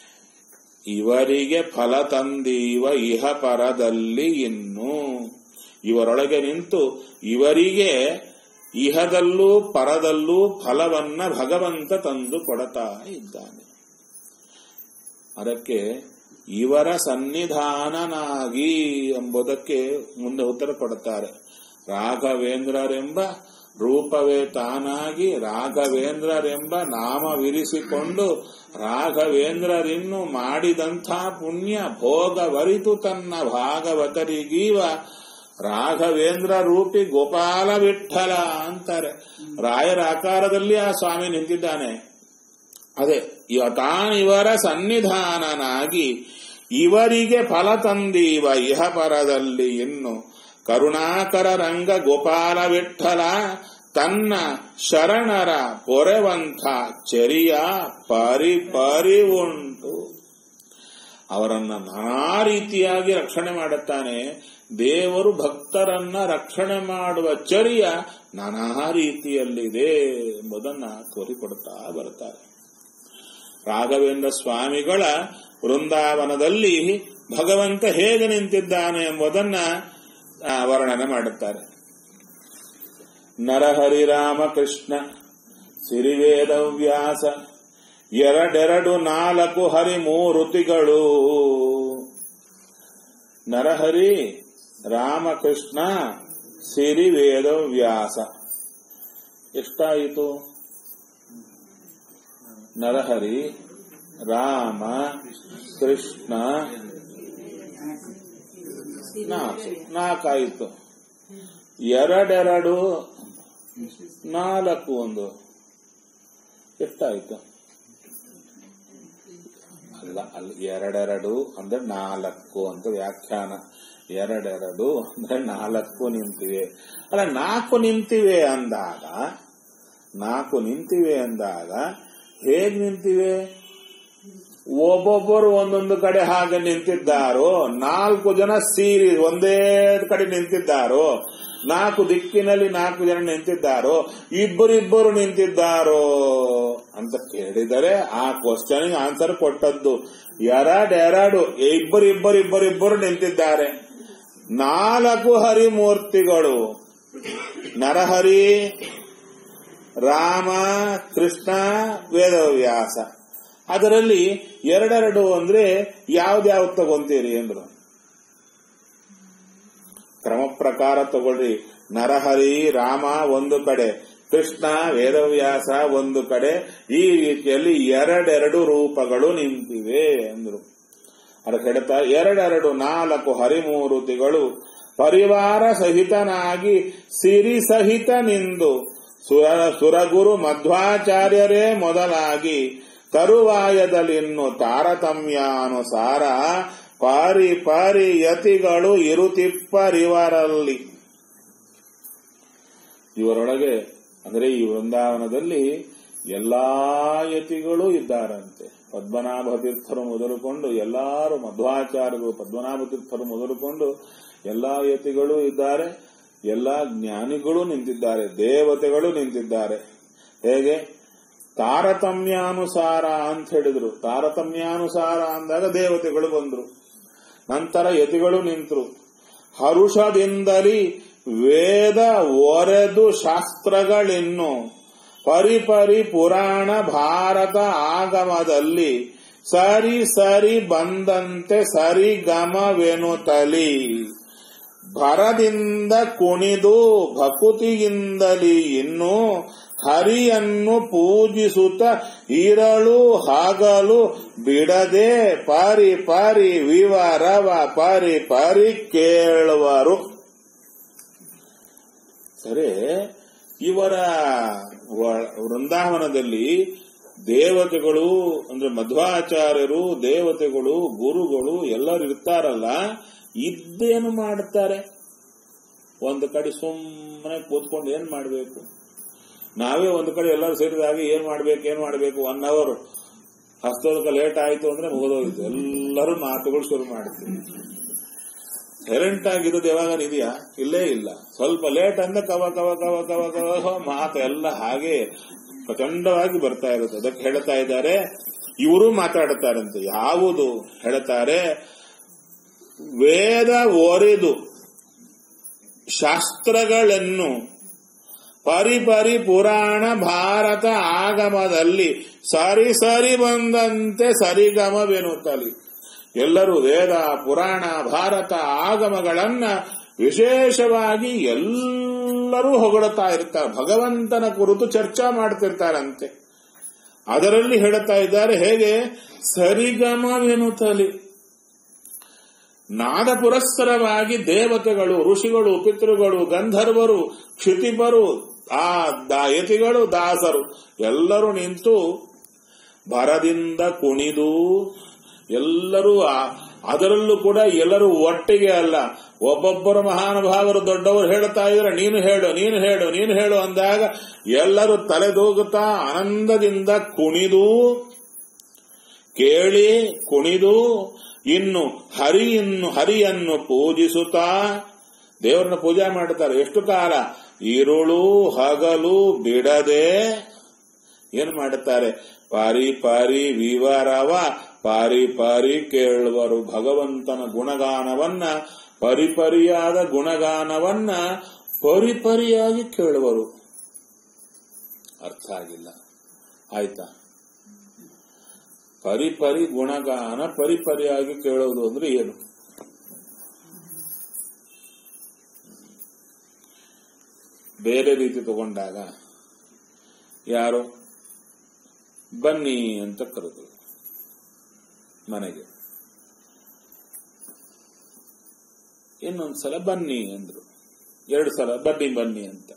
ಇವರಿಗೆ ಫಲ ತಂದೀವ ಇಹ ಪರದಲ್ಲಿ ಇನ್ನು ಇವರೊಳಗೆ ನಿಂತು ಇವರಿಗೆ ಇಹದಲ್ಲೂ ಪರದಲ್ಲೂ ಫಲವನ್ನ ಭಗವಂತ ತಂದು ಕೊಡತಾ ಇದ್ದಾನೆ ಅದಕ್ಕೆ ಇವರ ಸನ್ನಿಧಾನನಾಗಿ ಎಂಬುದಕ್ಕೆ ಮುಂದೆ ಉತ್ತರ ಕೊಡುತ್ತಾರೆ ರಾಘವೇಂದ್ರರೆಂಬ ರೂಪವೇ ತಾನಾಗಿ ರಾಘವೇಂದ್ರರೆಂಬ ನಾಮವಿರಿಸಿಕೊಂಡು ರಾಘವೇಂದ್ರರಿನ್ನು ಮಾಡಿದಂಥ ಪುಣ್ಯ ಭೋಗವರಿತು ತನ್ನ ಭಾಗವತರಿಗೀವ ರಾಘವೇಂದ್ರ ರೂಪಿ ಗೋಪಾಲ ವಿಠಲ ಅಂತಾರೆ ರಾಯರ ಆಕಾರದಲ್ಲಿ ಆ ಸ್ವಾಮಿ ನಿಂತಿದ್ದಾನೆ ಅದೇ ಇವ ತಾನಿವರ ಸನ್ನಿಧಾನನಾಗಿ ಇವರಿಗೆ ಫಲ ತಂದೀವ ಇಹ ಪರದಲ್ಲಿ ಇನ್ನು ಕರುಣಾಕರ ರಂಗ ಗೋಪಾಲ ವಿಠಲ ತನ್ನ ಶರಣರ ಪೊರೆವಂಥ ಚೆರಿಯ ಪರಿ ಪರಿ ಉಂಟು ಅವರನ್ನ ನಾನಾ ರೀತಿಯಾಗಿ ರಕ್ಷಣೆ ಮಾಡುತ್ತಾನೆ ದೇವರು ಭಕ್ತರನ್ನ ರಕ್ಷಣೆ ಮಾಡುವ ಚರ್ಯ ನಾನಾ ರೀತಿಯಲ್ಲಿದೆ ಎಂಬುದನ್ನ ತೋರಿಕೊಡುತ್ತಾ ಬರುತ್ತಾರೆ ರಾಘವೇಂದ್ರ ಸ್ವಾಮಿಗಳ ವೃಂದಾವನದಲ್ಲಿ ಭಗವಂತ ಹೇಗೆ ನಿಂತಿದ್ದಾನೆ ಎಂಬುದನ್ನ ಆ, ವರ್ಣನೆ ಮಾಡುತ್ತಾರೆ ನರಹರಿ ರಾಮಕೃಷ್ಣ ಸಿರಿವೇದವ್ಯಾಸ ಎರಡೆರಡು ನಾಲ್ಕು ಹರಿಮೂರುತಿಗಳು ನರಹರಿ ರಾಮಕೃಷ್ಣ ಸಿರಿವೇದವ್ಯಾಸ ಎಷ್ಟಾಯಿತು ನರಹರಿ ರಾಮ ಕೃಷ್ಣ ನಾಲ್ಕು ನಾಲ್ಕಾಯಿತು ಎರಡೆರಡು ನಾಲ್ಕು ಒಂದು ಎಷ್ಟಾಯಿತು ಅಲ್ಲ ಅಲ್ಲ ಎರಡೆರಡು ಅಂದ್ರೆ ನಾಲ್ಕು ಅಂತ ವ್ಯಾಖ್ಯಾನ ಎರಡೆರಡು ಅಂದ್ರೆ ನಾಲ್ಕು ನಿಂತಿವೆ ಅಲ್ಲ ನಾಲ್ಕು ನಿಂತಿವೆ ಅಂದಾಗ ನಾಲ್ಕು ನಿಂತಿವೆ ಅಂದಾಗ ಹೇಗ್ ನಿಂತಿವೆ ಒಬ್ಬೊಬ್ಬರು ಒಂದೊಂದು ಕಡೆ ಹಾಗೆ ನಿಂತಿದ್ದಾರೋ ನಾಲ್ಕು ಜನ ಸೀರಿ ಒಂದೇ ಕಡೆ ನಿಂತಿದ್ದಾರೋ ನಾಲ್ಕು ದಿಕ್ಕಿನಲ್ಲಿ ನಾಲ್ಕು ಜನ ನಿಂತಿದ್ದಾರೋ ಇಬ್ಬರಿಬ್ಬರು ನಿಂತಿದ್ದಾರೋ ಅಂತ ಕೇಳಿದರೆ ಆ ಕ್ವಶನ್ ಆನ್ಸರ್ ಕೊಟ್ಟದ್ದು ಎರಡೆರಡು ಇಬ್ಬರಿಬ್ಬರು ಇಬ್ಬರಿಬ್ಬರು ನಿಂತಿದ್ದಾರೆ ನಾಲ್ಕು ಹರಿಮೂರ್ತಿಗಳು ನರಹರಿ ರಾಮ ಕೃಷ್ಣ ವೇದವ್ಯಾಸ ಅದರಲ್ಲಿ ಎರಡೆರಡು ಅಂದ್ರೆ ಯಾವ್ದ್ಯಾವ್ದು ತಗೊಂತೀರಿ ಅಂದ್ರು ಕ್ರಮ ಪ್ರಕಾರ ತಗೊಳ್ರಿ ನರಹರಿ ರಾಮ ಒಂದು ಕಡೆ ಕೃಷ್ಣ ವೇದವ್ಯಾಸ ಒಂದು ಕಡೆ ಈ ರೀತಿಯಲ್ಲಿ ಎರಡೆರಡು ರೂಪಗಳು ನಿಂತಿವೆ ಅಂದ್ರು ಅದಕ್ಕೆ ಹೇಳ್ತಾ ಎರಡೆರಡು ನಾಲ್ಕು ಹರಿಮೂರುತಿಗಳು ಪರಿವಾರ ಸಹಿತನಾಗಿ ಸಿರಿ ಸಹಿತ ನಿಂದು ಸುರ ಸುರಗುರು ಮಧ್ವಾಚಾರ್ಯರೇ ಮೊದಲಾಗಿ ತರುವಾಯದಲ್ಲಿನ್ನು ತಾರತಮ್ಯಾನುಸಾರ ಪಾರಿ ಪಾರಿ ಯತಿಗಳು ಇರುತಿಪ್ಪರಿವರಲ್ಲಿ ಇವರೊಳಗೆ ಅಂದರೆ ಈ ವೃಂದಾವನದಲ್ಲಿ ಎಲ್ಲಾ ಯತಿಗಳು ಇದ್ದಾರಂತೆ ಪದ್ಮನಾಭ ತೀರ್ಥರು ಮೊದಲುಕೊಂಡು ಎಲ್ಲಾರು ಮಧ್ವಾಚಾರ್ಯರು ಪದ್ಮನಾಭ ತೀರ್ಥರು ಮೊದಲುಕೊಂಡು ಎಲ್ಲಾ ಯತಿಗಳು ಇದ್ದಾರೆ ಎಲ್ಲಾ ಜ್ಞಾನಿಗಳು ನಿಂತಿದ್ದಾರೆ ದೇವತೆಗಳು ನಿಂತಿದ್ದಾರೆ ಹೇಗೆ ತಾರತಮ್ಯಾನುಸಾರ ಅಂತ ಹೇಳಿದ್ರು ತಾರತಮ್ಯಾನುಸಾರ ಅಂದಾಗ ದೇವತೆಗಳು ಬಂದ್ರು ನಂತರ ಯತಿಗಳು ನಿಂತರು ಹರುಷದಿಂದಲಿ ವೇದ ಒರೆದು ಶಾಸ್ತ್ರಗಳಿನ್ನು ಪರಿಪರಿ ಪುರಾಣ ಭಾರತ ಆಗಮದಲ್ಲಿ ಸರಿ ಸರಿ ಬಂದಂತೆ ಸರಿ ಗಮವೆನುತಲಿ ಭರದಿಂದ ಕುಣಿದು ಭಕುತಿಯಿಂದಲಿ ಇನ್ನು ಹರಿಯನ್ನು ಪೂಜಿಸುತ್ತ ಇರಳು ಹಗಲು ಬಿಡದೆ ಪಾರಿ ಪಾರಿ ವಿವರವ ಪಾರಿ ಪಾರಿ ಕೇಳುವರು ಸರಿ ಇವರ ವ- ವೃಂದಾವನದಲ್ಲಿ ದೇವತೆಗಳು ಅಂದ್ರೆ ಮಧ್ವಾಚಾರ್ಯರು ದೇವತೆಗಳು ಗುರುಗಳು ಎಲ್ಲರೂ ಇರ್ತಾರಲ್ಲ ಇದ್ದೇನು ಮಾಡ್ತಾರೆ ಒಂದು ಕಡೆ ಸುಮ್ಮನೆ ಕೂತ್ಕೊಂಡು ಏನ್ ಮಾಡಬೇಕು ನಾವೇ ಒಂದು ಕಡೆ ಎಲ್ಲರೂ ಸೇರಿದಾಗ ಏನ್ ಮಾಡ್ಬೇಕು ಏನ್ ಮಾಡ್ಬೇಕು ಒನ್ ಅವರ್ ಹಸ್ತೋದಕ್ಕೆ ಲೇಟ್ ಆಯ್ತು ಅಂದ್ರೆ ಮುಗಿದೋಯ್ತು ಎಲ್ಲರೂ ಮಾತುಗಳು ಶುರು ಮಾಡ್ತೀವಿ ಸೈಲೆಂಟ್ ಆಗಿರೋದು ಯಾವಾಗ ಇದೆಯಾ ಇಲ್ಲೇ ಇಲ್ಲ ಸ್ವಲ್ಪ ಲೇಟ್ ಅಂದ್ರೆ ಕವ ಕವ ಕವ ಕವ ಕವ ಮಾತು ಎಲ್ಲ ಹಾಗೆ ಪ್ರಚಂಡವಾಗಿ ಬರ್ತಾ ಇರುತ್ತೆ ಅದಕ್ಕೆ ಹೇಳ್ತಾ ಇದ್ದಾರೆ ಇವರು ಮಾತಾಡುತ್ತಾರಂತೆ ಯಾವುದು ಹೇಳ್ತಾರೆ ವೇದ ಒರೆದು ಶಾಸ್ತ್ರಗಳನ್ನು ಪರಿಪರಿ ಪುರಾಣ ಭಾರತ ಆಗಮದಲ್ಲಿ ಸರಿ ಸರಿ ಬಂದಂತೆ ಸರಿಗಮವೆನುತ್ತಲಿ ಎಲ್ಲರೂ ವೇದ ಪುರಾಣ ಭಾರತ ಆಗಮಗಳನ್ನ ವಿಶೇಷವಾಗಿ ಎಲ್ಲರೂ ಹೊಗಳುತ್ತಾ ಇರ್ತಾರೆ ಭಗವಂತನ ಕುರಿತು ಚರ್ಚಾ ಮಾಡ್ತಿರ್ತಾರಂತೆ ಅದರಲ್ಲಿ ಹೇಳುತ್ತಾ ಇದ್ದಾರೆ ಹೇಗೆ ಸರಿಗಮವೆನುತ್ತಲಿ ನಾದ ಪುರಸ್ಸರವಾಗಿ ದೇವತೆಗಳು ಋಷಿಗಳು ಪಿತೃಗಳು ಗಂಧರ್ವರು ಕ್ಷಿತಿಪರು ಆ ದಾಯತಿಗಳು ದಾಸರು ಎಲ್ಲರೂ ನಿಂತು ಭರದಿಂದ ಕುಣಿದು ಎಲ್ಲರೂ ಆ- ಅದರಲ್ಲೂ ಕೂಡ ಎಲ್ಲರೂ ಒಟ್ಟಿಗೆ ಅಲ್ಲ ಒಬ್ಬೊಬ್ಬರು ಮಹಾನುಭಾವರು ದೊಡ್ಡವರು ಹೇಳ್ತಾ ಇದ್ರೆ ನೀನು ಹೇಳು ನೀನು ಹೇಳು ನೀನು ಹೇಳು ಅಂದಾಗ ಎಲ್ಲರೂ ತಲೆದೂಗುತ್ತಾ ಆನಂದದಿಂದ ಕುಣಿದು ಕೇಳಿ ಕುಣಿದು ಇನ್ನು ಹರಿಯನ್ನು ಹರಿಯನ್ನು ಪೂಜಿಸುತ್ತಾ ದೇವರನ್ನ ಪೂಜೆ ಮಾಡುತ್ತಾರೆ ಎಷ್ಟು ಕಾಲ ಇರುಳು ಹಗಲು ಬಿಡದೆ ಏನು ಮಾಡುತ್ತಾರೆ ಪಾರಿ ಪಾರಿ ವಿವರವ ಪಾರಿ ಪಾರಿ ಕೇಳುವರು ಭಗವಂತನ ಗುಣಗಾನವನ್ನ ಪರಿಪರಿಯಾದ ಗುಣಗಾನವನ್ನ ಪರಿಪರಿಯಾಗಿ ಕೇಳುವರು ಅರ್ಥ ಆಗಿಲ್ಲ ಆಯ್ತಾ ಪರಿಪರಿ ಗುಣಗಾನ ಪರಿಪರಿಯಾಗಿ ಕೇಳೋದು ಅಂದ್ರೆ ಏನು ಬೇರೆ ರೀತಿ ತಗೊಂಡಾಗ ಯಾರು ಬನ್ನಿ ಅಂತ ಕರೆದ್ರು ಮನೆಗೆ ಇನ್ನೊಂದ್ಸಲ ಬನ್ನಿ ಅಂದ್ರು ಎರಡು ಸಲ ಬನ್ನಿ ಬನ್ನಿ ಅಂತ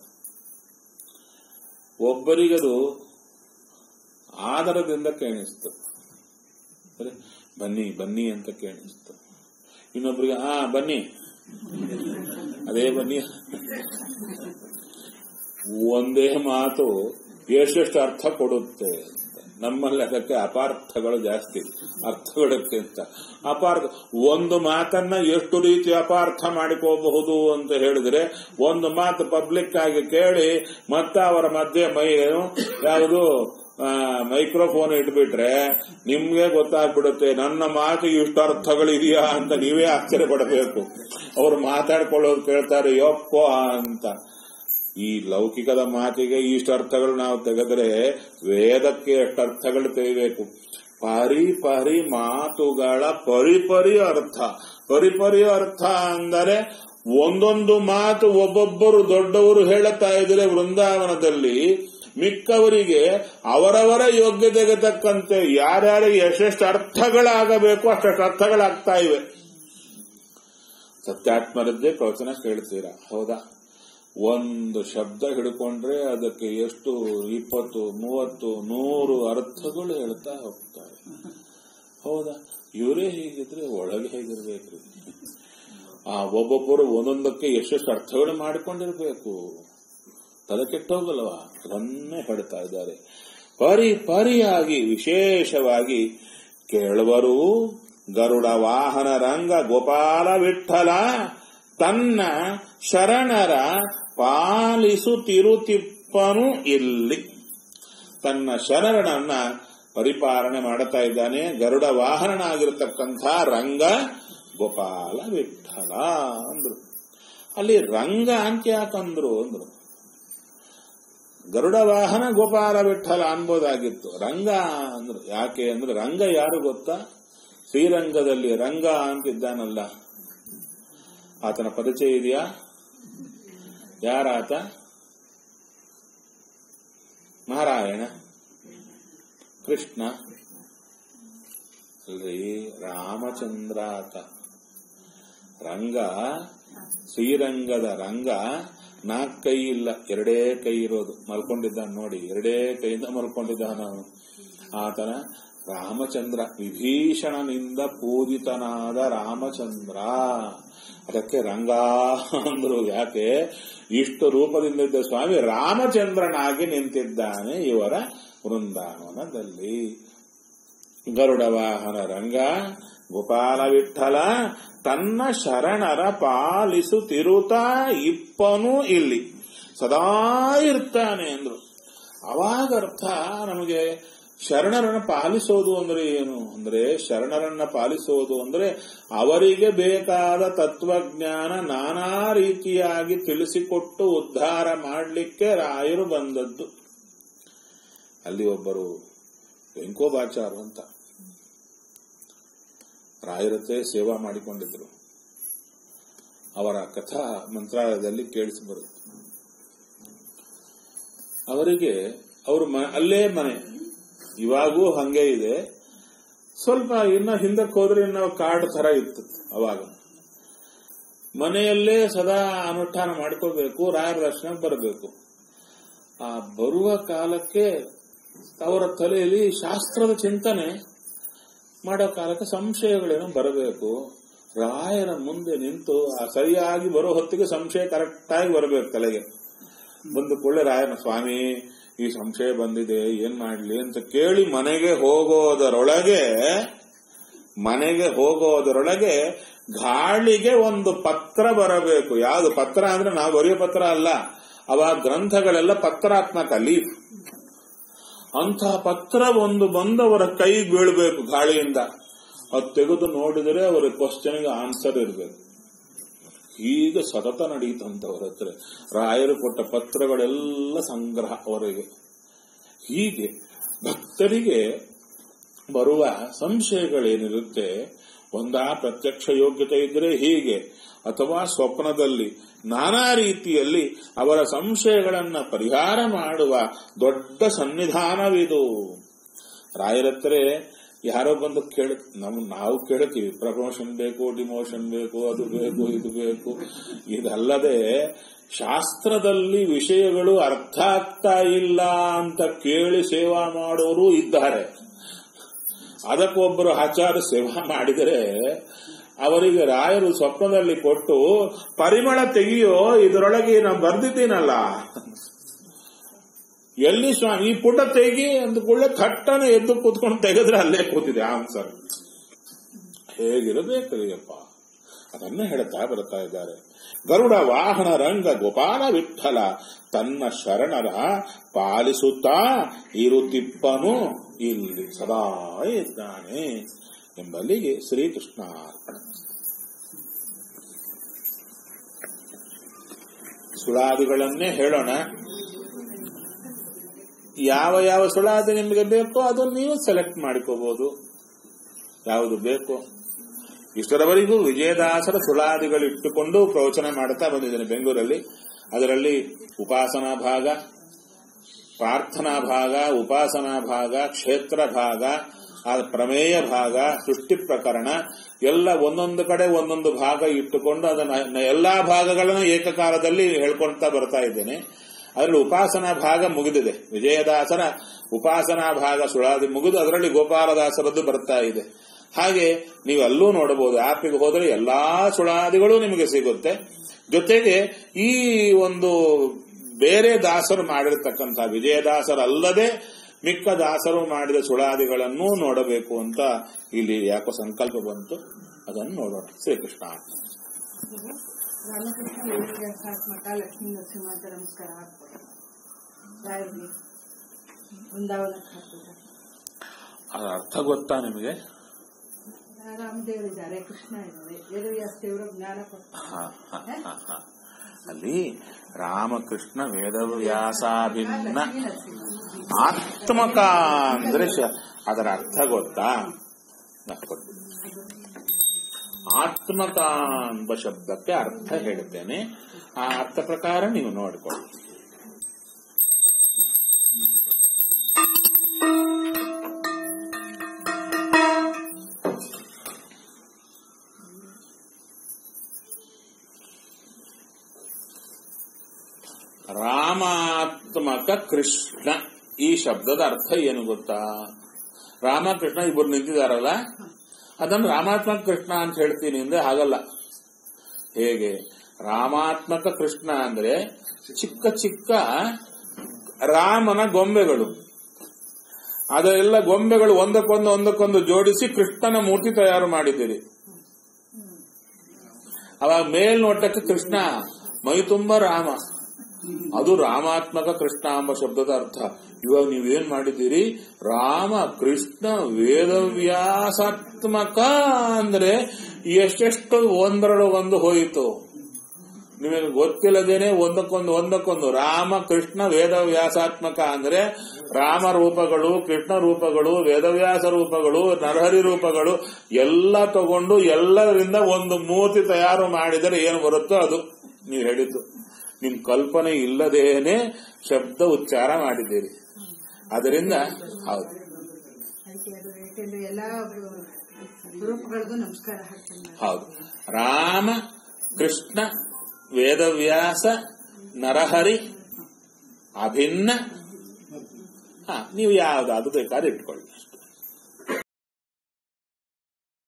ಒಬ್ಬರಿಗದು ಆದರದಿಂದ ಕೇಳಿಸ್ತು ಸರಿ ಬನ್ನಿ ಬನ್ನಿ ಅಂತ ಕೇಳಿಸ್ತು ಇನ್ನೊಬ್ರಿಗೆ ಹಾ ಬನ್ನಿ ಅದೇ ಬನ್ನಿ ಒಂದೇ ಮಾತು ಎಷ್ಟೆಷ್ಟು ಅರ್ಥ ಕೊಡುತ್ತೆ ಅಂತ. ನಮ್ಮಲ್ಲಿ ಅದಕ್ಕೆ ಅಪಾರ್ಥಗಳು ಜಾಸ್ತಿ ಅರ್ಥಗಳಕ್ಕಿಂತ ಅಪಾರ್ಥ ಒಂದು ಮಾತನ್ನ ಎಷ್ಟು ರೀತಿ ಅಪಾರ್ಥ ಮಾಡಿಕೋಬಹುದು ಅಂತ ಹೇಳಿದ್ರೆ ಒಂದು ಮಾತು ಪಬ್ಲಿಕ್ ಆಗಿ ಕೇಳಿ ಮತ್ತೆ ಅವರ ಮಧ್ಯೆ ಮೈ ಏನು ಯಾವುದು ಮೈಕ್ರೋಫೋನ್ ಇಟ್ಬಿಟ್ರೆ ನಿಮ್ಗೆ ಗೊತ್ತಾಗ್ಬಿಡುತ್ತೆ ನನ್ನ ಮಾತಿಗೆ ಇಷ್ಟು ಅರ್ಥಗಳಿದೆಯಾ ಅಂತ ನೀವೇ ಆಶ್ಚರ್ಯ ಪಡಬೇಕು ಅವ್ರು ಮಾತಾಡ್ಕೊಳ್ಳೋದು ಕೇಳ್ತಾರೆ ಯಪ್ಪ ಅಂತ ಈ ಲೌಕಿಕದ ಮಾತಿಗೆ ಇಷ್ಟು ಅರ್ಥಗಳು ನಾವು ತೆಗೆದ್ರೆ ವೇದಕ್ಕೆ ಎಷ್ಟು ಅರ್ಥಗಳು ತೆಗಿಬೇಕು ಪರಿ ಪರಿ ಮಾತುಗಳ ಪರಿಪರಿ ಅರ್ಥ ಪರಿಪರಿ ಅರ್ಥ ಅಂದರೆ ಒಂದೊಂದು ಮಾತು ಒಬ್ಬೊಬ್ಬರು ದೊಡ್ಡವರು ಹೇಳುತ್ತಾ ಇದ್ರೆ ವೃಂದಾವನದಲ್ಲಿ ಮಿಕ್ಕವರಿಗೆ ಅವರವರ ಯೋಗ್ಯತೆಗೆ ತಕ್ಕಂತೆ ಯಾರ್ಯಾರಿಗೆ ಎಷ್ಟೆಷ್ಟು ಅರ್ಥಗಳಾಗಬೇಕು ಅಷ್ಟೆಷ್ಟು ಅರ್ಥಗಳಾಗ್ತಾ ಇವೆ ಸತ್ಯಾತ್ಮರದ್ದೇ ಪ್ರವಚನ ಕೇಳ್ತೀರಾ ಹೌದಾ ಒಂದು ಶಬ್ದ ಹಿಡ್ಕೊಂಡ್ರೆ ಅದಕ್ಕೆ ಎಷ್ಟು ಇಪ್ಪತ್ತು ಮೂವತ್ತು ನೂರು ಅರ್ಥಗಳು ಹೇಳ್ತಾ ಹೋಗ್ತಾರೆ ಹೌದಾ ಇವರೇ ಹೀಗಿದ್ರೆ ಒಳಗೆ ಹೇಗಿರ್ಬೇಕ್ರಿ ಆ ಒಬ್ಬೊಬ್ಬರು ಒಂದೊಂದಕ್ಕೆ ಎಷ್ಟೆಷ್ಟು ಅರ್ಥಗಳು ಮಾಡಿಕೊಂಡಿರ್ಬೇಕು ತಲೆ ಕೆಟ್ಟೋಗಲ್ವಾ ಅದನ್ನೇ ಹೇಳ್ತಾ ಇದ್ದಾರೆ ಪರಿ ಪರಿಯಾಗಿ ವಿಶೇಷವಾಗಿ ಕೇಳುವರು ಗರುಡ ವಾಹನ ರಂಗ ಗೋಪಾಲ ವಿಠಲ ತನ್ನ ಶರಣರ ಪಾಲಿಸುತ್ತಿರುತಿಪ್ಪನು ಇಲ್ಲಿ ತನ್ನ ಶರಣರನ್ನ ಪರಿಪಾಲನೆ ಮಾಡುತ್ತಾ ಇದ್ದಾನೆ ಗರುಡ ವಾಹನನಾಗಿರತಕ್ಕಂಥ ರಂಗ ಗೋಪಾಲ ವಿಠಲ ಅಂದ್ರು ಅಲ್ಲಿ ರಂಗ ಅಂತ ಯಾಕಂದ್ರು ಅಂದ್ರು ಗರುಡ ವಾಹನ ಗೋಪಾಲ ವಿಠಲ ಅನ್ಬೋದಾಗಿತ್ತು ರಂಗ ಅಂದ್ರು ಯಾಕೆ ಅಂದ್ರೆ ರಂಗ ಯಾರು ಗೊತ್ತಾ ಶ್ರೀರಂಗದಲ್ಲಿ ರಂಗ ಅಂತಿದ್ದಾನಲ್ಲ ಆತನ ಪರಿಚಯ ಇದೆಯಾ ಯಾರಾತ ನಾರಾಯಣ ಕೃಷ್ಣ ಅಲ್ರಿ ರಾಮಚಂದ್ರ ಆತ ರಂಗ ಶ್ರೀರಂಗದ ರಂಗ ನಾಲ್ಕು ಕೈ ಇಲ್ಲ ಎರಡೇ ಕೈ ಇರೋದು ಮಲ್ಕೊಂಡಿದ್ದಾನ ನೋಡಿ ಎರಡೇ ಕೈಯಿಂದ ಮಲ್ಕೊಂಡಿದ್ದಾನ ಅವನು ಆತನ ರಾಮಚಂದ್ರ ವಿಭೀಷಣನಿಂದ ಪೂಜಿತನಾದ ರಾಮಚಂದ್ರ ಅದಕ್ಕೆ ರಂಗ ಅಂದ್ರು ಯಾಕೆ ಇಷ್ಟು ರೂಪದಿಂದಿದ್ದ ಸ್ವಾಮಿ ರಾಮಚಂದ್ರನಾಗಿ ನಿಂತಿದ್ದಾನೆ ಇವರ ವೃಂದಾವನದಲ್ಲಿ ಗರುಡ ವಾಹನ ರಂಗ ಗೋಪಾಲ ವಿಠಲ ತನ್ನ ಶರಣರ ಪಾಲಿಸುತ್ತಿರುತ್ತಾ ಇಪ್ಪನು ಇಲ್ಲಿ ಸದಾ ಇರ್ತಾನೆ ಅಂದ್ರು ಅವಾಗ ಅರ್ಥ ನಮಗೆ ಶರಣರನ್ನ ಪಾಲಿಸೋದು ಅಂದ್ರೆ ಏನು ಅಂದ್ರೆ ಶರಣರನ್ನ ಪಾಲಿಸೋದು ಅಂದ್ರೆ ಅವರಿಗೆ ಬೇಕಾದ ತತ್ವಜ್ಞಾನ ನಾನಾ ರೀತಿಯಾಗಿ ತಿಳಿಸಿಕೊಟ್ಟು ಉದ್ಧಾರ ಮಾಡಲಿಕ್ಕೆ ರಾಯರು ಬಂದದ್ದು ಅಲ್ಲಿ ಒಬ್ಬರು ವೆಂಕೋಬಾಚಾರು ಅಂತ ರಾಯರತ್ತೆ ಸೇವಾ ಮಾಡಿಕೊಂಡಿದ್ರು ಅವರ ಕಥಾ ಮಂತ್ರಾಲಯದಲ್ಲಿ ಕೇಳಿಸಿ ಬರುತ್ತೆ ಅವರಿಗೆ ಅವರು ಅಲ್ಲೇ ಮನೆ ಇವಾಗೂ ಹಂಗೆ ಇದೆ ಸ್ವಲ್ಪ ಇನ್ನ ಹಿಂದಕ್ಕೆ ಹೋದ್ರೆ ಇನ್ನು ಕಾಡು ತರ ಇತ್ತು ಅವಾಗ ಮನೆಯಲ್ಲೇ ಸದಾ ಅನುಷ್ಠಾನ ಮಾಡ್ಕೋಬೇಕು ರಾಯರ ದರ್ಶನ ಬರಬೇಕು ಆ ಬರುವ ಕಾಲಕ್ಕೆ ಅವರ ತಲೆಯಲ್ಲಿ ಶಾಸ್ತ್ರದ ಚಿಂತನೆ ಮಾಡೋ ಕಾಲಕ್ಕೆ ಸಂಶಯಗಳೇನೋ ಬರಬೇಕು ರಾಯರ ಮುಂದೆ ನಿಂತು ಆ ಸರಿಯಾಗಿ ಬರೋ ಹೊತ್ತಿಗೆ ಸಂಶಯ ಕರೆಕ್ಟ್ ಆಗಿ ಬರಬೇಕು ತಲೆಗೆ ಬಂದು ಕೊಳ್ಳೆ ರಾಯನ ಸ್ವಾಮಿ ಈ ಸಂಶಯ ಬಂದಿದೆ ಏನ್ ಮಾಡ್ಲಿ ಅಂತ ಕೇಳಿ ಮನೆಗೆ ಹೋಗೋದರೊಳಗೆ ಮನೆಗೆ ಹೋಗೋದರೊಳಗೆ ಗಾಳಿಗೆ ಒಂದು ಪತ್ರ ಬರಬೇಕು ಯಾವುದು ಪತ್ರ ಅಂದ್ರೆ ನಾವು ಬರೆಯೋ ಪತ್ರ ಅಲ್ಲ ಅವಾಗ ಗ್ರಂಥಗಳೆಲ್ಲ ಪತ್ರಾತ್ಮಕ ಲೀಫ್ ಅಂಥ ಪತ್ರ ಒಂದು ಬಂದವರ ಕೈ ಬೀಳ್ಬೇಕು ಗಾಳಿಯಿಂದ ಅದು ತೆಗೆದು ನೋಡಿದರೆ ಅವರ ಕ್ವಶನ್ಗೆ ಆನ್ಸರ್ ಇರಬೇಕು ಹೀಗೆ ಸತತ ನಡೀತಂತವ್ರ ಹತ್ರ ರಾಯರು ಕೊಟ್ಟ ಪತ್ರಗಳೆಲ್ಲ ಸಂಗ್ರಹ ಅವರಿಗೆ ಹೀಗೆ ಭಕ್ತರಿಗೆ ಬರುವ ಸಂಶಯಗಳೇನಿರುತ್ತೆ ಒಂದಾ ಪ್ರತ್ಯಕ್ಷ ಯೋಗ್ಯತೆ ಇದ್ರೆ ಹೀಗೆ ಅಥವಾ ಸ್ವಪ್ನದಲ್ಲಿ ನಾನಾ ರೀತಿಯಲ್ಲಿ ಅವರ ಸಂಶಯಗಳನ್ನ ಪರಿಹಾರ ಮಾಡುವ ದೊಡ್ಡ ಸನ್ನಿಧಾನವಿದು ರಾಯರತ್ರೆ ಯಾರೋ ಬಂದು ಕೇಳ ನಮ್ ನಾವು ಕೇಳ್ತೀವಿ ಪ್ರಮೋಷನ್ ಬೇಕು ಡಿಮೋಷನ್ ಬೇಕು ಅದು ಬೇಕು ಇದು ಬೇಕು ಇದಲ್ಲದೆ ಶಾಸ್ತ್ರದಲ್ಲಿ ವಿಷಯಗಳು ಅರ್ಥ ಆಗ್ತಾ ಇಲ್ಲ ಅಂತ ಕೇಳಿ ಸೇವಾ ಮಾಡೋರು ಇದ್ದಾರೆ ಅದಕ್ಕೊಬ್ಬರು ಆಚಾರ ಸೇವಾ ಮಾಡಿದರೆ ಅವರಿಗೆ ರಾಯರು ಸ್ವಪ್ನದಲ್ಲಿ ಕೊಟ್ಟು ಪರಿಮಳ ತೆಗಿಯೋ ಇದರೊಳಗೆ ನಾನು ಬರ್ದಿದ್ದೀನಲ್ಲ ಎಲ್ಲಿ ಸ್ವಾಮಿ ಈ ಪುಟ ತೆಗಿ ಅಂದ್ಕೊಳ್ಳೆ ಕಟ್ಟನೆ ಎದ್ದು ಕೂತ್ಕೊಂಡು ತೆಗೆದ್ರೆ ಅಲ್ಲೇ ಕೂತಿದೆ ಆನ್ಸರ್ ಹೇಗಿರಬೇಕರಿಯಪ್ಪ ಅದನ್ನೇ ಹೇಳ್ತಾ ಬರ್ತಾ ಇದ್ದಾರೆ ಗರುಡ ವಾಹನ ರಂಗ ಗೋಪಾಲ ವಿಠಲ ತನ್ನ ಶರಣರ ಪಾಲಿಸುತ್ತಾ ಇರುತ್ತಿಪ್ಪನು ಇಲ್ಲಿ ಸದಾ ಇದ್ದಾನೆ ಎಂಬಲ್ಲಿಗೆ ಶ್ರೀಕೃಷ್ಣ ಸುಳಾದಿಗಳನ್ನೇ ಹೇಳೋಣ ಯಾವ ಯಾವ ಸುಳಾದಿ ನಿಮಗೆ ಬೇಕೋ ಅದನ್ನು ನೀವು ಸೆಲೆಕ್ಟ್ ಮಾಡಿಕೋಬಹುದು ಯಾವುದು ಬೇಕು ಇಷ್ಟರವರೆಗೂ ವಿಜಯದಾಸರ ಸುಳಾದಿಗಳು ಇಟ್ಟುಕೊಂಡು ಪ್ರವಚನ ಮಾಡುತ್ತಾ ಬಂದಿದ್ದೇನೆ ಬೆಂಗಳೂರಲ್ಲಿ ಅದರಲ್ಲಿ ಉಪಾಸನಾ ಭಾಗ ಪ್ರಾರ್ಥನಾ ಭಾಗ ಉಪಾಸನಾ ಭಾಗ ಕ್ಷೇತ್ರ ಭಾಗ ಆ ಪ್ರಮೇಯ ಭಾಗ ಸೃಷ್ಟಿ ಪ್ರಕರಣ ಎಲ್ಲ ಒಂದೊಂದು ಕಡೆ ಒಂದೊಂದು ಭಾಗ ಇಟ್ಟುಕೊಂಡು ಅದನ್ನ ಎಲ್ಲಾ ಭಾಗಗಳನ್ನು ಏಕಕಾಲದಲ್ಲಿ ಹೇಳ್ಕೊಳ್ತಾ ಬರ್ತಾ ಇದ್ದೇನೆ ಅದರಲ್ಲಿ ಉಪಾಸನಾ ಭಾಗ ಮುಗಿದಿದೆ ವಿಜಯದಾಸರ ಉಪಾಸನಾ ಭಾಗ ಸುಳಾದಿ ಮುಗಿದು ಅದರಲ್ಲಿ ಗೋಪಾಲದಾಸರದ್ದು ಬರ್ತಾ ಇದೆ ಹಾಗೆ ನೀವು ಅಲ್ಲೂ ನೋಡಬಹುದು ಆಪಿಗೆ ಹೋದರೆ ಎಲ್ಲಾ ಸುಳಾದಿಗಳು ನಿಮಗೆ ಸಿಗುತ್ತೆ ಜೊತೆಗೆ ಈ ಒಂದು ಬೇರೆ ದಾಸರು ಮಾಡಿರ್ತಕ್ಕಂಥ ವಿಜಯದಾಸರಲ್ಲದೆ ಮಿಕ್ಕ ದಾಸರು ಮಾಡಿದ ಸುಳಾದಿಗಳನ್ನೂ ನೋಡಬೇಕು ಅಂತ ಇಲ್ಲಿ ಯಾಕೋ ಸಂಕಲ್ಪ ಬಂತು ಅದನ್ನು ನೋಡೋಣ ಶ್ರೀಕೃಷ್ಣ ರಾಮಕೃಷ್ಣ ವೇದವ್ಯಾಸಾತ್ಮಕ ಲಕ್ಷ್ಮೀ ನರಸಿಂಹ ನಮಸ್ಕಾರ ಹಾಕ್ತಾರೆ ರಾಯರಿಗೆ ವೃಂದಾವನಕ್ಕೆ ಹಾಕ್ತಾರೆ ಅದರ ಅರ್ಥ ಗೊತ್ತಾ ನಿಮಗೆ ರಾಮದೇವರಿದ್ದಾರೆ ಕೃಷ್ಣ ಇದ್ದಾರೆ ವೇದವ್ಯಾಸ ದೇವರು ಜ್ಞಾನ ಕೊಡ್ತಾರೆ ಹ, ಹ, ಹ, ಹ. ಅಲ್ಲಿ ರಾಮಕೃಷ್ಣ ವೇದವ್ಯಾಸಾಭಿನ್ನ ಲಕ್ಷ್ಮೀ ನರಸಿಂಹ ಆತ್ಮಕ ಅಂದ್ರೆ ಶ- ಅದರ ಅರ್ಥ ಗೊತ್ತಾ ನಾ ಕೊಡ್ತೀನಿ. ಆತ್ಮಕ ಎಂಬ ಶಬ್ದಕ್ಕೆ ಅರ್ಥ ಹೇಳ್ತೇನೆ ಆ ಅರ್ಥ ಪ್ರಕಾರ ನೀವು ನೋಡಿಕೊಳ್ಳಿ ರಾಮಾತ್ಮಕ ಕೃಷ್ಣ ಈ ಶಬ್ದದ ಅರ್ಥ ಏನು ಗೊತ್ತಾ ರಾಮಕೃಷ್ಣ ಇಬ್ಬರು ನಿಂತಿದಾರಲ್ಲ ಅದನ್ನು ರಾಮಾತ್ಮಕ ಕೃಷ್ಣ ಅಂತ ಹೇಳ್ತೀನಿ ಅಂದ್ರೆ ಹಾಗಲ್ಲ ಹೇಗೆ ರಾಮಾತ್ಮಕ ಕೃಷ್ಣ ಅಂದ್ರೆ ಚಿಕ್ಕ ಚಿಕ್ಕ ರಾಮನ ಗೊಂಬೆಗಳು ಅದೆಲ್ಲ ಗೊಂಬೆಗಳು ಒಂದಕ್ಕೊಂದು ಒಂದಕ್ಕೊಂದು ಜೋಡಿಸಿ ಕೃಷ್ಣನ ಮೂರ್ತಿ ತಯಾರು ಮಾಡಿದ್ದೀರಿ ಅವಾಗ ಮೇಲ್ನೋಟಕ್ಕೆ ಕೃಷ್ಣ ಮೈ ತುಂಬ ರಾಮ ಅದು ರಾಮಾತ್ಮಕ ಕೃಷ್ಣ ಎಂಬ ಶಬ್ದದ ಅರ್ಥ ಇವಾಗ ನೀವೇನ್ ಮಾಡಿದ್ದೀರಿ ರಾಮ ಕೃಷ್ಣ ವೇದವ್ಯಾಸಾತ್ಮಕ ಅಂದ್ರೆ ಎಷ್ಟೆಷ್ಟು ಒಂದರೊಳಗೊಂದು ಹೋಯಿತು ನಿಮಗೆ ಗೊತ್ತಿಲ್ಲದೇನೆ ಒಂದಕ್ಕೊಂದು ಒಂದಕ್ಕೊಂದು ರಾಮ ಕೃಷ್ಣ ವೇದವ್ಯಾಸಾತ್ಮಕ ಅಂದ್ರೆ ರಾಮ ರೂಪಗಳು ಕೃಷ್ಣ ರೂಪಗಳು ವೇದವ್ಯಾಸ ರೂಪಗಳು ನರಹರಿ ರೂಪಗಳು ಎಲ್ಲ ತಗೊಂಡು ಎಲ್ಲರಿಂದ ಒಂದು ಮೂರ್ತಿ ತಯಾರು ಮಾಡಿದರೆ ಏನು ಬರುತ್ತೋ ಅದು ನೀವು ಹೇಳಿದ್ದು ನಿಮ್ ಕಲ್ಪನೆ ಇಲ್ಲದೇನೆ ಶಬ್ದ ಉಚ್ಚಾರ ಮಾಡಿದ್ದೀರಿ ಅದರಿಂದ ಹೌದು ಅದಕ್ಕೆ ಅದು ಯಾಕೆಂದ್ರೆ ಎಲ್ಲಾ ರೂಪಗಳಿಗೂ ನಮಸ್ಕಾರ ಹಾಕ್ತೇನೆ ನಾನು. ಹೌದು ರಾಮ ಕೃಷ್ಣ ವೇದವ್ಯಾಸ ನರಹರಿ ಅಭಿನ್ನ ಹಾ ನೀವು ಯಾವ್ದಾದ್ರು ಬೇಕಾದ್ರೆ ಇಟ್ಕೊಳ್ಳಿ